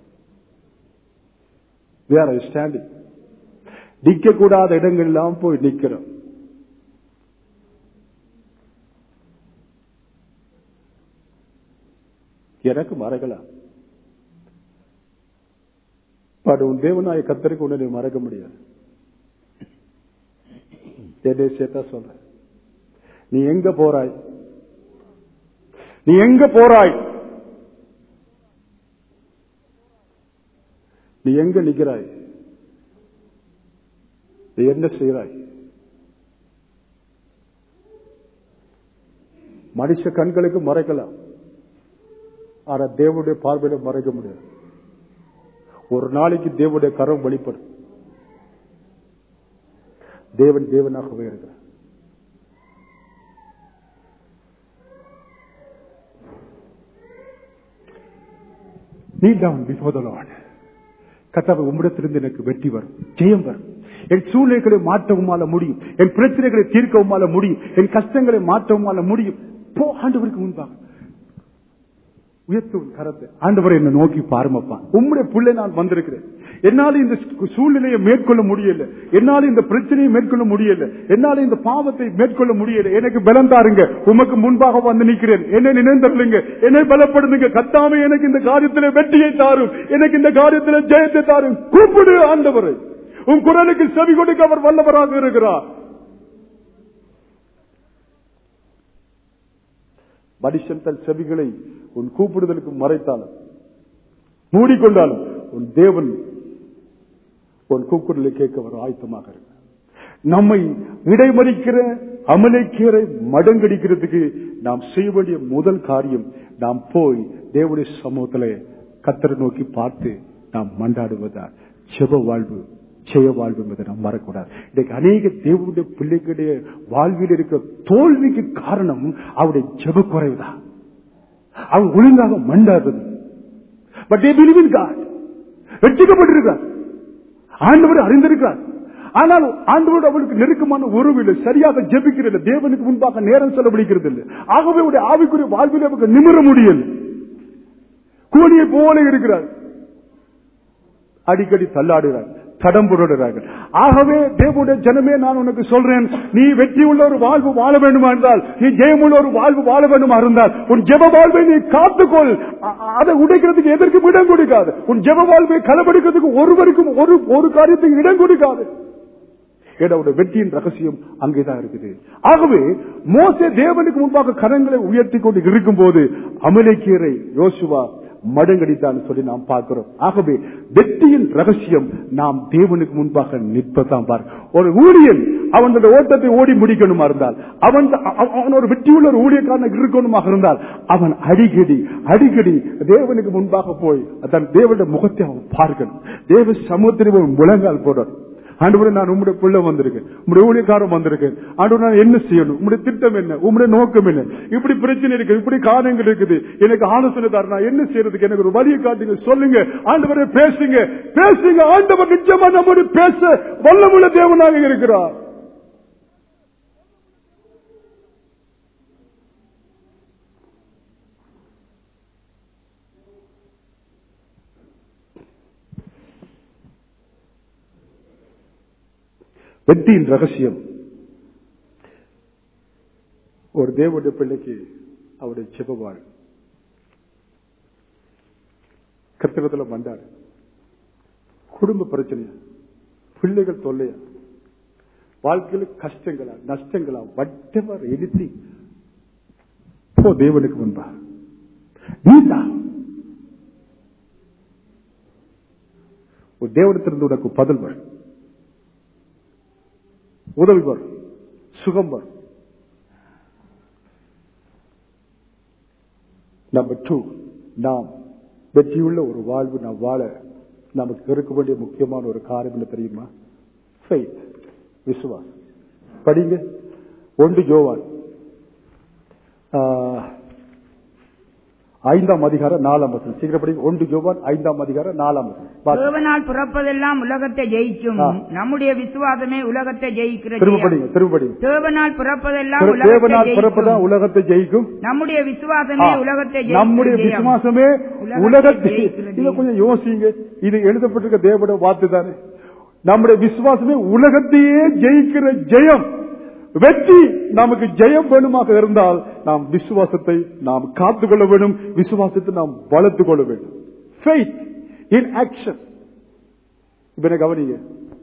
ஸ்டாண்டிங் நிக்க கூடாத இடங்கள் எல்லாம் போய் நிக்கிறோம் எனக்கு மறக்கலாம் பட் உன் தேவனாய கத்தருக்கு உன்னை மறக்க முடியாது என்னை சேர்த்தா சொல்ற நீ எங்க போறாய் நீ எங்க போறாய் நீ எங்க நிக்கிறாய் நீ என்ன செய்கிறாய் மனுஷ கண்களுக்கு மறைக்கலாம் ஆனா தேவனுடைய பார்வையில மறைக்க முடியாது ஒரு நாளைக்கு தேவனுடைய கரம் வெளிப்படும் தேவன் தேவனாகவே இருக்கிறார் நீ டவுன் பிஃபோர் த லார்ட் கத்தாவை உம்மிடத்திலிருந்து எனக்கு வெற்றி வரும் ஜெயம் வரும் என் சூழ்நிலைகளை மாற்றவுமால முடியும் என் பிரச்சனைகளை தீர்க்கவுமால முடியும் என் கஷ்டங்களை மாற்றவுமால முடியும் போ ஆண்டவருக்கு முன்பாக உயர்த்து உன் கரத்தை ஆண்டவரை என்ன நோக்கி பாருமப்பா உம்முடைய பிள்ளை நான் வந்திருக்கிறேன் என்னால இந்த சூழ்நிலையை மேற்கொள்ள முடியல என்னால இந்த பிரச்சனையை மேற்கொள்ள முடியல என்னால இந்த பாவத்தை மேற்கொள்ள முடியல எனக்கு பலம் தாருங்க உமக்கு முன்பாக வந்து நிற்கிறேன் என்னை நினைந்தருளுங்க என்னை பலப்படுத்துங்க கத்தாம எனக்கு இந்த காரியத்தில் வெற்றியை தாரும் எனக்கு இந்த காரியத்தில் ஜெயத்தை தாரும் கூப்பிடு ஆண்டவரை உன் குரலுக்கு செவி கொடுக்க அவர் வல்லவராக இருக்கிறார் மனுஷன் தன் செவிகளை உன் கூப்பிடுதலுக்கு மறைத்தாலும் மூடிக்கொண்டாலும் உன் தேவன் உன் கூக்குரலை கேட்க அவர் ஆயத்தமாக இருக்கிறார் நம்மை இடைமறிக்கிற அமலைக்கீரை மடங்கடிக்கிறதுக்கு நாம் செய்ய வேண்டிய முதல் காரியம் நாம் போய் தேவனுடைய சமூகத்திலே கத்தரை நோக்கி பார்த்து நாம் மண்டாடுவதால் செப வாழ்வு ஜெய வாழ்வு என்பதை நாம் மறக்கூடாது இன்னைக்கு அநேக தேவனுடைய பிள்ளைகளுடைய வாழ்வில் இருக்கிற தோல்விக்கு காரணம் அவருடைய ஜெப குறைவுதான் அவங்க ஒழுங்காக மண்டாடுறது but they believe in God வெற்றிக்கப்பட்டிருக்கிறார் ஆண்டவர் அறிந்திருக்கிறார் ஆனால் ஆண்டவரோடு அவளுக்கு நெருக்கமான உறவு இல்லை சரியாக ஜெபிக்கிறது தேவனுக்கு முன்பாக நேரம் செலவழிக்கிறது இல்லை ஆகவே அவருடைய ஆவிக்குரிய வாழ்வில் அவருக்கு நிமிர முடியல கூலியை போல இருக்கிறார் அடிக்கடி தள்ளாடுகிறார் தடம் புரடுகிறார்கள் ஆகவே தேவனுடைய ஜனமே நான் உனக்கு சொல்றேன் நீ வெற்றி உள்ள ஒரு வாழ்வு வாழ வேண்டுமா இருந்தால் நீ ஜெயமுள்ள ஒரு வாழ்வு வாழ வேண்டுமா இருந்தால் உன் ஜெப வாழ்வை நீ காத்துக்கொள் அ- அதை உடைக்கிறதுக்கு எதற்கும் இடம் கொடுக்காது உன் ஜெப வாழ்வை களப்படுக்கிறதுக்கு ஒருவருக்கும் ஒரு ஒரு காரியத்துக்கு இடம் கொடுக்காது ஏடவுடைய வெற்றியின் ரகசியம் அங்கேதான் இருக்குது ஆகவே மோசே தேவனுக்கு முன்பாக கரங்களை உயர்த்தி கொண்டு இருக்கும் போது அமலேக்கியரை யோசுவா மடங்கடித்தான் சொல்லி நாம் பார்க்கிறோம் ஆகவே வெற்றியின் ரகசியம் நாம் தேவனுக்கு முன்பாக நிற்பதான் பார் ஒரு ஊழியன் அவன் அந்த ஓட்டத்தை ஓடி முடிக்கணுமா இருந்தால் அவன் அவன் அவன் ஒரு வெற்றியுள்ள ஒரு ஊழியக்காரன் இருக்கணுமாக இருந்தால் அவன் அடிக்கடி அடிக்கடி தேவனுக்கு முன்பாக போய் தன் தேவனுடைய முகத்தை அவன் பார்க்கணும் தேவ சமூகத்தில் அவன் முழங்கால் போடணும் ஆண்டவரே நான் உம்முடைய பிள்ளை வந்திருக்கேன் உம்முடைய ஊழியக்காரன் வந்திருக்கேன் ஆண்டவர் நான் என்ன செய்யணும் உம்முடைய திட்டம் என்ன உம்முடைய நோக்கம் என்ன இப்படி பிரச்சனை இருக்கு இப்படி காரணங்கள் இருக்குது எனக்கு ஆலோசனை தர நான் என்ன செய்யறதுக்கு எனக்கு ஒரு வழியை காட்டுங்க சொல்லுங்க ஆண்டவரே பேசுங்க பேசுங்க ஆண்டவர் நிச்சயமா நம்மோடு பேச வல்லமுள்ள தேவனாக இருக்கிறார் வெற்றியின் ரகசியம் ஒரு தேவனுடைய பிள்ளைக்கு அவருடைய செபவாள் கத்திரத்துல மண்டாடு குடும்ப பிரச்சனையா பிள்ளைகள் தொல்லையா வாழ்க்கையில கஷ்டங்களா நஷ்டங்களா வட்டவர் எழுத்தி போ தேவனுக்கு முன்பா நீதான் ஒரு தேவனத்திலிருந்து உனக்கு பதில் வரும் உதவி வரும் சுகம் வரும் நம்பர் டூ நாம் வெற்றியுள்ள ஒரு வாழ்வு நாம் வாழ நமக்கு இருக்க வேண்டிய முக்கியமான ஒரு காரியம் என்ன தெரியுமா ஃபெய்த் விசுவாசம் படிங்க ஒன்று யோவான் ஆஹ், ஐந்தாம் அதிகாரம் நாலாம் வசனம் சீக்கிரம் படிங்க ஒன்று யோவான் ஐந்தாம் அதிகாரம் நாலாம் வசனம் வாசி. தேவனால் பிறப்பதெல்லாம் உலகத்தை ஜெயிக்கும் ஆ. நம்முடைய விசுவாசமே உலகத்தை ஜெயிக்கிற திரும்ப ஜெயம். படிங்க திரும்ப படிங்க தேவனால் பிறப்பதெல்லாம் திரு- உலகத்தை தேவனால் பிறப்பதான் ஜெயிக்கும் உலகத்தை ஜெயிக்கும் நம்முடைய விசுவாசமே ஆ. உலகத்தை ஜெயிக்கிற நம்முடைய ஜெயம். விசுவாசமே உலகத்தை உலகத்தை ஜெயிக்கிற இதை ஜெயம். கொஞ்சம் யோசிங்க இது எழுதப்பட்டிருக்க தேவட வார்த்தை தானே நம்முடைய விசுவாசமே உலகத்தையே ஜெயிக்கிற ஜெயம் வெற்றி நமக்கு ஜெயம் வேணுமாக இருந்தால் நாம் விசுவாசத்தை நாம் காத்துக்கொள்ள வேண்டும் விசுவாசத்தை நாம் வளர்த்துக் கொள்ள வேண்டும் ஃபெய்த் இன் ஆக்ஷன் இப்ப என்ன கவனிங்க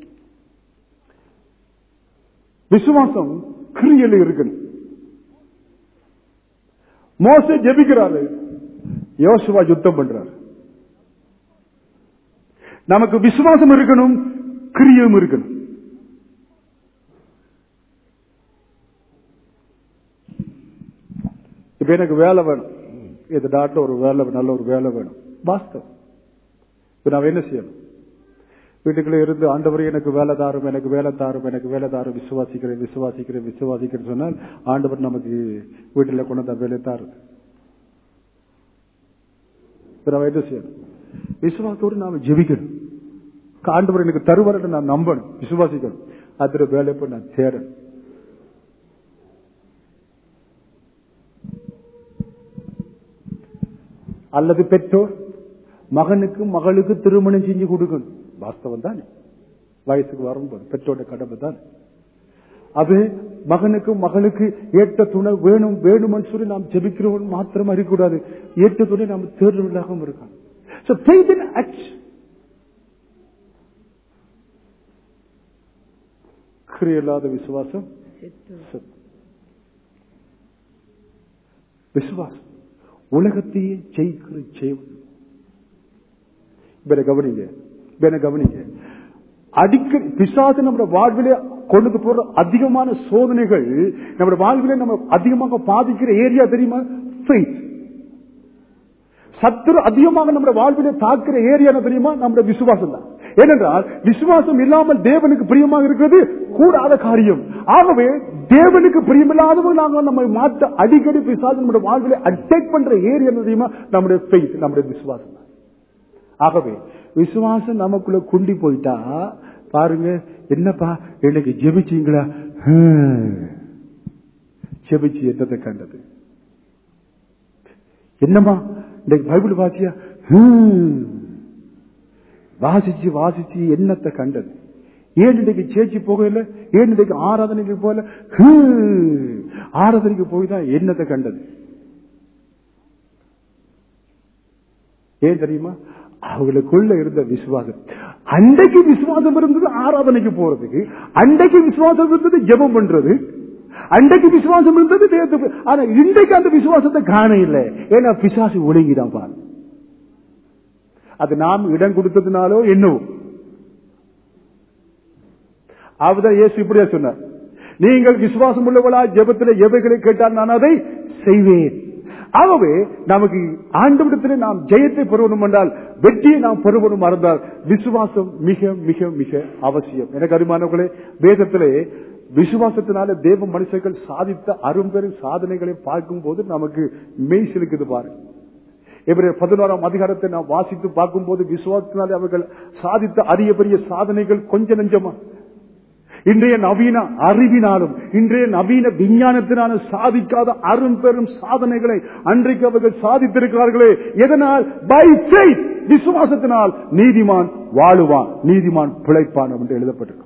விசுவாசம் கிரியல இருக்கணும் மோசே ஜெபிக்கிறாரு யோசுவா யுத்தம் பண்றாரு நமக்கு விசுவாசம் இருக்கணும் கிரியம் இருக்கணும் இப்ப எனக்கு வேலை வேணும் இந்த நாட்டில் ஒரு வேலை நல்ல ஒரு வேலை வேணும் வாஸ்தவம் இப்ப நான் என்ன செய்யணும் வீட்டுக்குள்ள இருந்து ஆண்டவர் எனக்கு வேலை தாரும் எனக்கு வேலை தாரும் எனக்கு வேலை தாரும் விசுவாசிக்கிறேன் விசுவாசிக்கிறேன் விசுவாசிக்கிறேன் சொன்னால் ஆண்டவர் நமக்கு வீட்டுல கொண்டு வந்த வேலை தாருது இப்ப நம்ம என்ன செய்யணும் விசுவாசத்தோடு நாம ஜெபிக்கணும் ஆண்டவர் எனக்கு தருவார் நான் நம்பணும் விசுவாசிக்கணும் அதுல வேலை போய் நான் தேடணும் அல்லது பெற்றோர் மகனுக்கு மகளுக்கு திருமணம் செஞ்சு கொடுக்கணும் வாஸ்தவம் தானே வயசுக்கு வரும்போது பெற்றோட கடமை தான் அது மகனுக்கு மகளுக்கு ஏற்ற துணை வேணும் வேணும்னு சொல்லி நாம் ஜெபிக்கிறவன் மாத்திரமா இருக்கக்கூடாது ஏற்ற துணை நாம் தேர்தலாகவும் இருக்கணும் So faith in action. கிரியலாத விசுவாசம் செத்து. விசுவாசம் உலகத்தையே ஜெயிக்கிற ஜெயம் இப்ப கவனிங்க இப்ப கவனிங்க அடிக்கடி பிசாசு நம்ம வாழ்விலே கொண்டு போற அதிகமான சோதனைகள் நம்ம வாழ்விலே நம்ம அதிகமாக பாதிக்கிற ஏரியா தெரியுமா faith. சத்துரு அதிகமாக நம்ம வாழ்விலே தாக்குற ஏரியா என்ன தெரியுமா நம்முடைய விசுவாசம் தான் ஏனென்றால் விசுவாசம் இல்லாமல் தேவனுக்கு பிரியமாக இருக்கிறது கூடாத காரியம் ஆகவே தேவனுக்கு பிரியமில்லாதவங்க நாங்க நம்ம மாற்ற அடிக்கடி பிசாசு நம்முடைய வாழ்விலே அட்டாக் பண்ற ஏரியா என்ன தெரியுமா நம்முடைய faith, நம்முடைய விசுவாசம் தான் ஆகவே விசுவாசம் நமக்குள்ள குண்டி போயிட்டா பாருங்க என்னப்பா எனக்கு ஜெபிச்சீங்களா ஹம். ஜெபிச்சு என்னத்தை கண்டது என்னம்மா இன்னைக்கு பைபிள் வாசியா ஹம். வாசிச்சு வாசிச்சு என்னத்தை கண்டது ஏன் இன்னைக்கு சேச்சி போகல ஏன் இன்னைக்கு ஆராதனைக்கு போகல ஹம். ஆராதனைக்கு போய் தான் என்னத்தை கண்டது ஏன் தெரியுமா அவங்களுக்குள்ள இருந்த விசுவாசம் அன்றைக்கு விசுவாசம் இருந்தது ஆராதனைக்கு போறதுக்கு அன்றைக்கு விசுவாசம் இருந்தது ஜெபம் பண்றது அன்றைக்கு விசுவாசம் இருந்தது தேவத்துக்கு ஆனா இன்றைக்கு அந்த விசுவாசத்தை காண இல்லை ஏன்னா பிசாசு ஒழுங்கிதான் பாரு அது நாம் இடம் கொடுத்ததுனாலோ என்னவோ அவதான் இயேசு இப்படியே சொன்னார் நீங்கள் விசுவாசம் உள்ளவளா ஜெபத்தில் எவைகளை கேட்டால் நான் அதை செய்வேன் ஆகவே நமக்கு ஆண்டவிடத்தில் நாம் ஜெயத்தை பெறுவணும் என்றால் வெற்றியை நாம் பெறுவணும் இருந்தால் விசுவாசம் மிக மிக மிக அவசியம் எனக்கு அருமானவர்களே வேதத்திலே விசுவாசத்தினால தேவ மனுஷர்கள் சாதித்த அரும்பெரும் சாதனைகளை பார்க்கும் போது நமக்கு மெய் சிலுக்குது பாருங்க இவருடைய பதினோராம் அதிகாரத்தை நாம் வாசித்து பார்க்கும்போது விசுவாசத்தினாலே அவர்கள் சாதித்த அரிய பெரிய சாதனைகள் கொஞ்ச நெஞ்சமா இன்றைய நவீன அறிவினாலும் இன்றைய நவீன விஞ்ஞானத்தினாலும் சாதிக்காத அரும் பெரும் சாதனைகளை அன்றைக்கு அவர்கள் சாதித்திருக்கிறார்களே எதனால் பை faith விசுவாசத்தினால் நீதிமான் வாழுவான் நீதிமான் பிழைப்பான் என்று எழுதப்பட்டிருக்கும்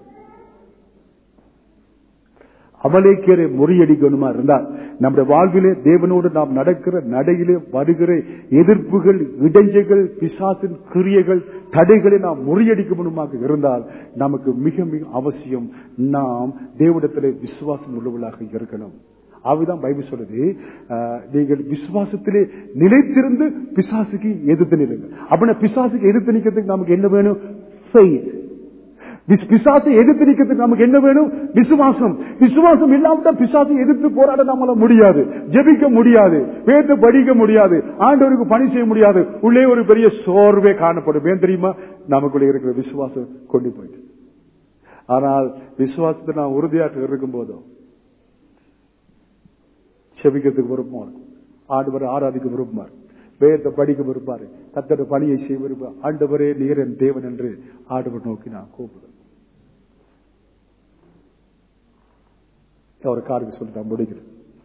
அமலேக்கியரை முறியடிக்கணுமா இருந்தால் நம்முடைய வாழ்விலே தேவனோடு நாம் நடக்கிற நடையிலே வருகிற எதிர்ப்புகள் இடைஞ்சைகள் பிசாசின் கிரியைகள் தடைகளை நாம் முறியடிக்கணுமாக இருந்தால் நமக்கு மிக மிக அவசியம் நாம் தேவனிடத்திலே விசுவாசம் உள்ளவர்களாக இருக்கணும் அவைதான் பைபிள் சொல்லுது அஹ், நீங்கள் விசுவாசத்திலே நிலைத்திருந்து பிசாசுக்கு எதிர்த்து நில்லுங்க அப்படின்னா பிசாசுக்கு எதிர்த்து நிற்கிறதுக்கு நமக்கு என்ன வேணும் faith. விஸ்- பிசாசை எதிர்த்து நிற்கிறதுக்கு நமக்கு என்ன வேணும் விசுவாசம் விசுவாசம் இல்லாவிட்டா பிசாசை எதிர்த்து போராட நம்மளால முடியாது ஜெபிக்க முடியாது வேத படிக்க முடியாது ஆண்டவருக்கு பணி செய்ய முடியாது உள்ளே ஒரு பெரிய சோர்வே காணப்படும் ஏன் தெரியுமா நமக்குள்ளே இருக்கிற விசுவாசம் கொண்டு போயிட்டு ஆனால் விசுவாசத்தை நான் உறுதியாக இருக்கும் போதும் செபிக்கிறதுக்கு விருப்பமா இருக்கும் ஆண்டவரை ஆராதிக்க விருப்பமார் வேதத்தை படிக்க விரும்பாரு கத்தட பணியை செய்ய விரும்ப ஆண்டவரே நீர் என் தேவன் என்று ஆண்டவர் நோக்கி நான் கூப்பிடுறேன் ஒரு காரியம் சொல்லி நான் முடிக்கிறேன்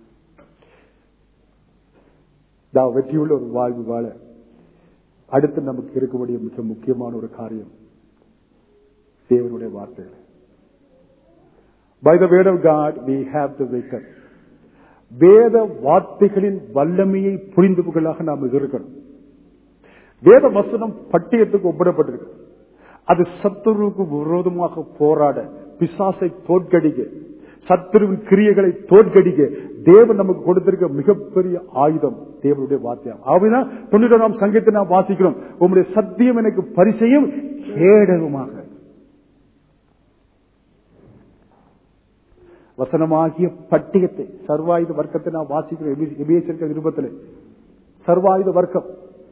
நான் வெற்றியுள்ள ஒரு வாழ்வு வாழ அடுத்து நமக்கு இருக்கக்கூடிய மிக முக்கியமான ஒரு காரியம் தேவனுடைய வார்த்தைகள் by the word of God we have the vigour வேத வார்த்தைகளின் வல்லமையை புரிந்தவர்களாக நாம் இருக்கணும் வேத வசனம் பட்டியத்துக்கு ஒப்பிடப்பட்டிருக்கு அது சத்துருவுக்கு விரோதமாக போராட பிசாசை தோற்கடிக்க சத்துருவின் கிரியைகளை தோற்கடிக்க தேவன் நமக்கு கொடுத்திருக்க மிகப்பெரிய ஆயுதம் தேவனுடைய வார்த்தையாம் ஆகவேதான் தொண்ணூறாம் சங்கத்தை நாம் வாசிக்கிறோம் உங்களுடைய சத்தியம் எனக்கு பரிசையும் கேடகமாக வசனமாகிய பட்டியத்தை சர்வாயுத வர்க்கத்தை நான் வாசிக்கிறோம் எபிஎஸ்எல் நிருபத்தில் சர்வாயுத வர்க்கம்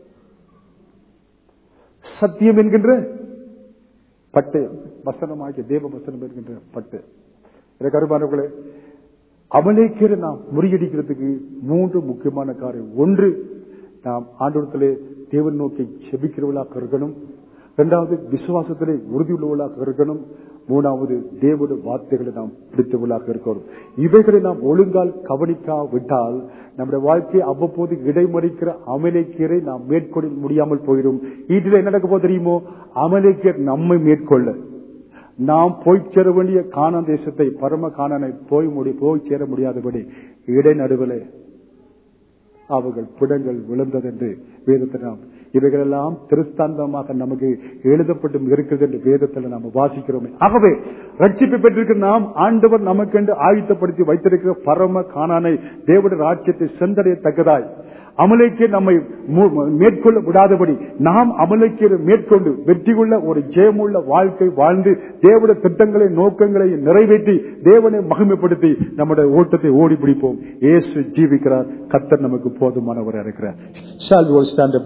சத்தியம் என்கின்ற பட்டயம் வசனமாகிய தேவ வசனம் என்கின்ற பட்டு எனக்கு அருமானவர்களே அமலேக்கிற நாம் முறியடிக்கிறதுக்கு மூன்று முக்கியமான காரியம் ஒன்று நாம் ஆண்டோடத்திலே தேவன் நோக்கி செபிக்கிறவர்களாக இருக்கணும் இரண்டாவது விசுவாசத்திலே உறுதியுள்ளவர்களாக இருக்கணும் மூணாவது தேவனுடைய வார்த்தைகளை நாம் பிடித்தவர்களாக இருக்கணும் இவைகளை நாம் ஒழுங்கால் கவனிக்காவிட்டால் நம்முடைய வாழ்க்கையை அவ்வப்போது இடைமறிக்கிற அமலேக்கியரை நாம் மேற்கொள்ள முடியாமல் போயிடும் இதுல என்ன நடக்க போது தெரியுமோ அமலேக்கியர் நம்மை மேற்கொள்ள நாம் போய் சேர வேண்டிய காணான் தேசத்தை பரம காணானை போய் முடி போய் சேர முடியாதபடி இடைநடுவிலே அவர்கள் புடங்கள் விழுந்ததென்று வேதத்தில் நாம் இவைகளெல்லாம் திருஸ்தாந்தமாக நமக்கு எழுதப்பட்டு இருக்கிறது என்று வேதத்தில் நாம் வாசிக்கிறோமே ஆகவே ரட்சிப்பு பெற்றிருக்கிற நாம் ஆண்டவர் நமக்கென்று ஆயுத்தப்படுத்தி வைத்திருக்கிற பரம காணானை தேவடைய ராஜ்யத்தை சென்றடையத்தக்கதாய் அமலைக்கு நம்மை மு- மேற்கொள்ள விடாதபடி நாம் அமலைக்கு மேற்கொண்டு வெற்றி கொள்ள ஒரு ஜெயமுள்ள வாழ்க்கை வாழ்ந்து தேவனுடைய திட்டங்களை நோக்கங்களை நிறைவேற்றி தேவனை மகிமைப்படுத்தி நம்முடைய ஓட்டத்தை ஓடி பிடிப்போம் இயேசு ஜீவிக்கிறார் கத்தர் நமக்கு போதுமானவர் இருக்கிறார் Shall we all stand up?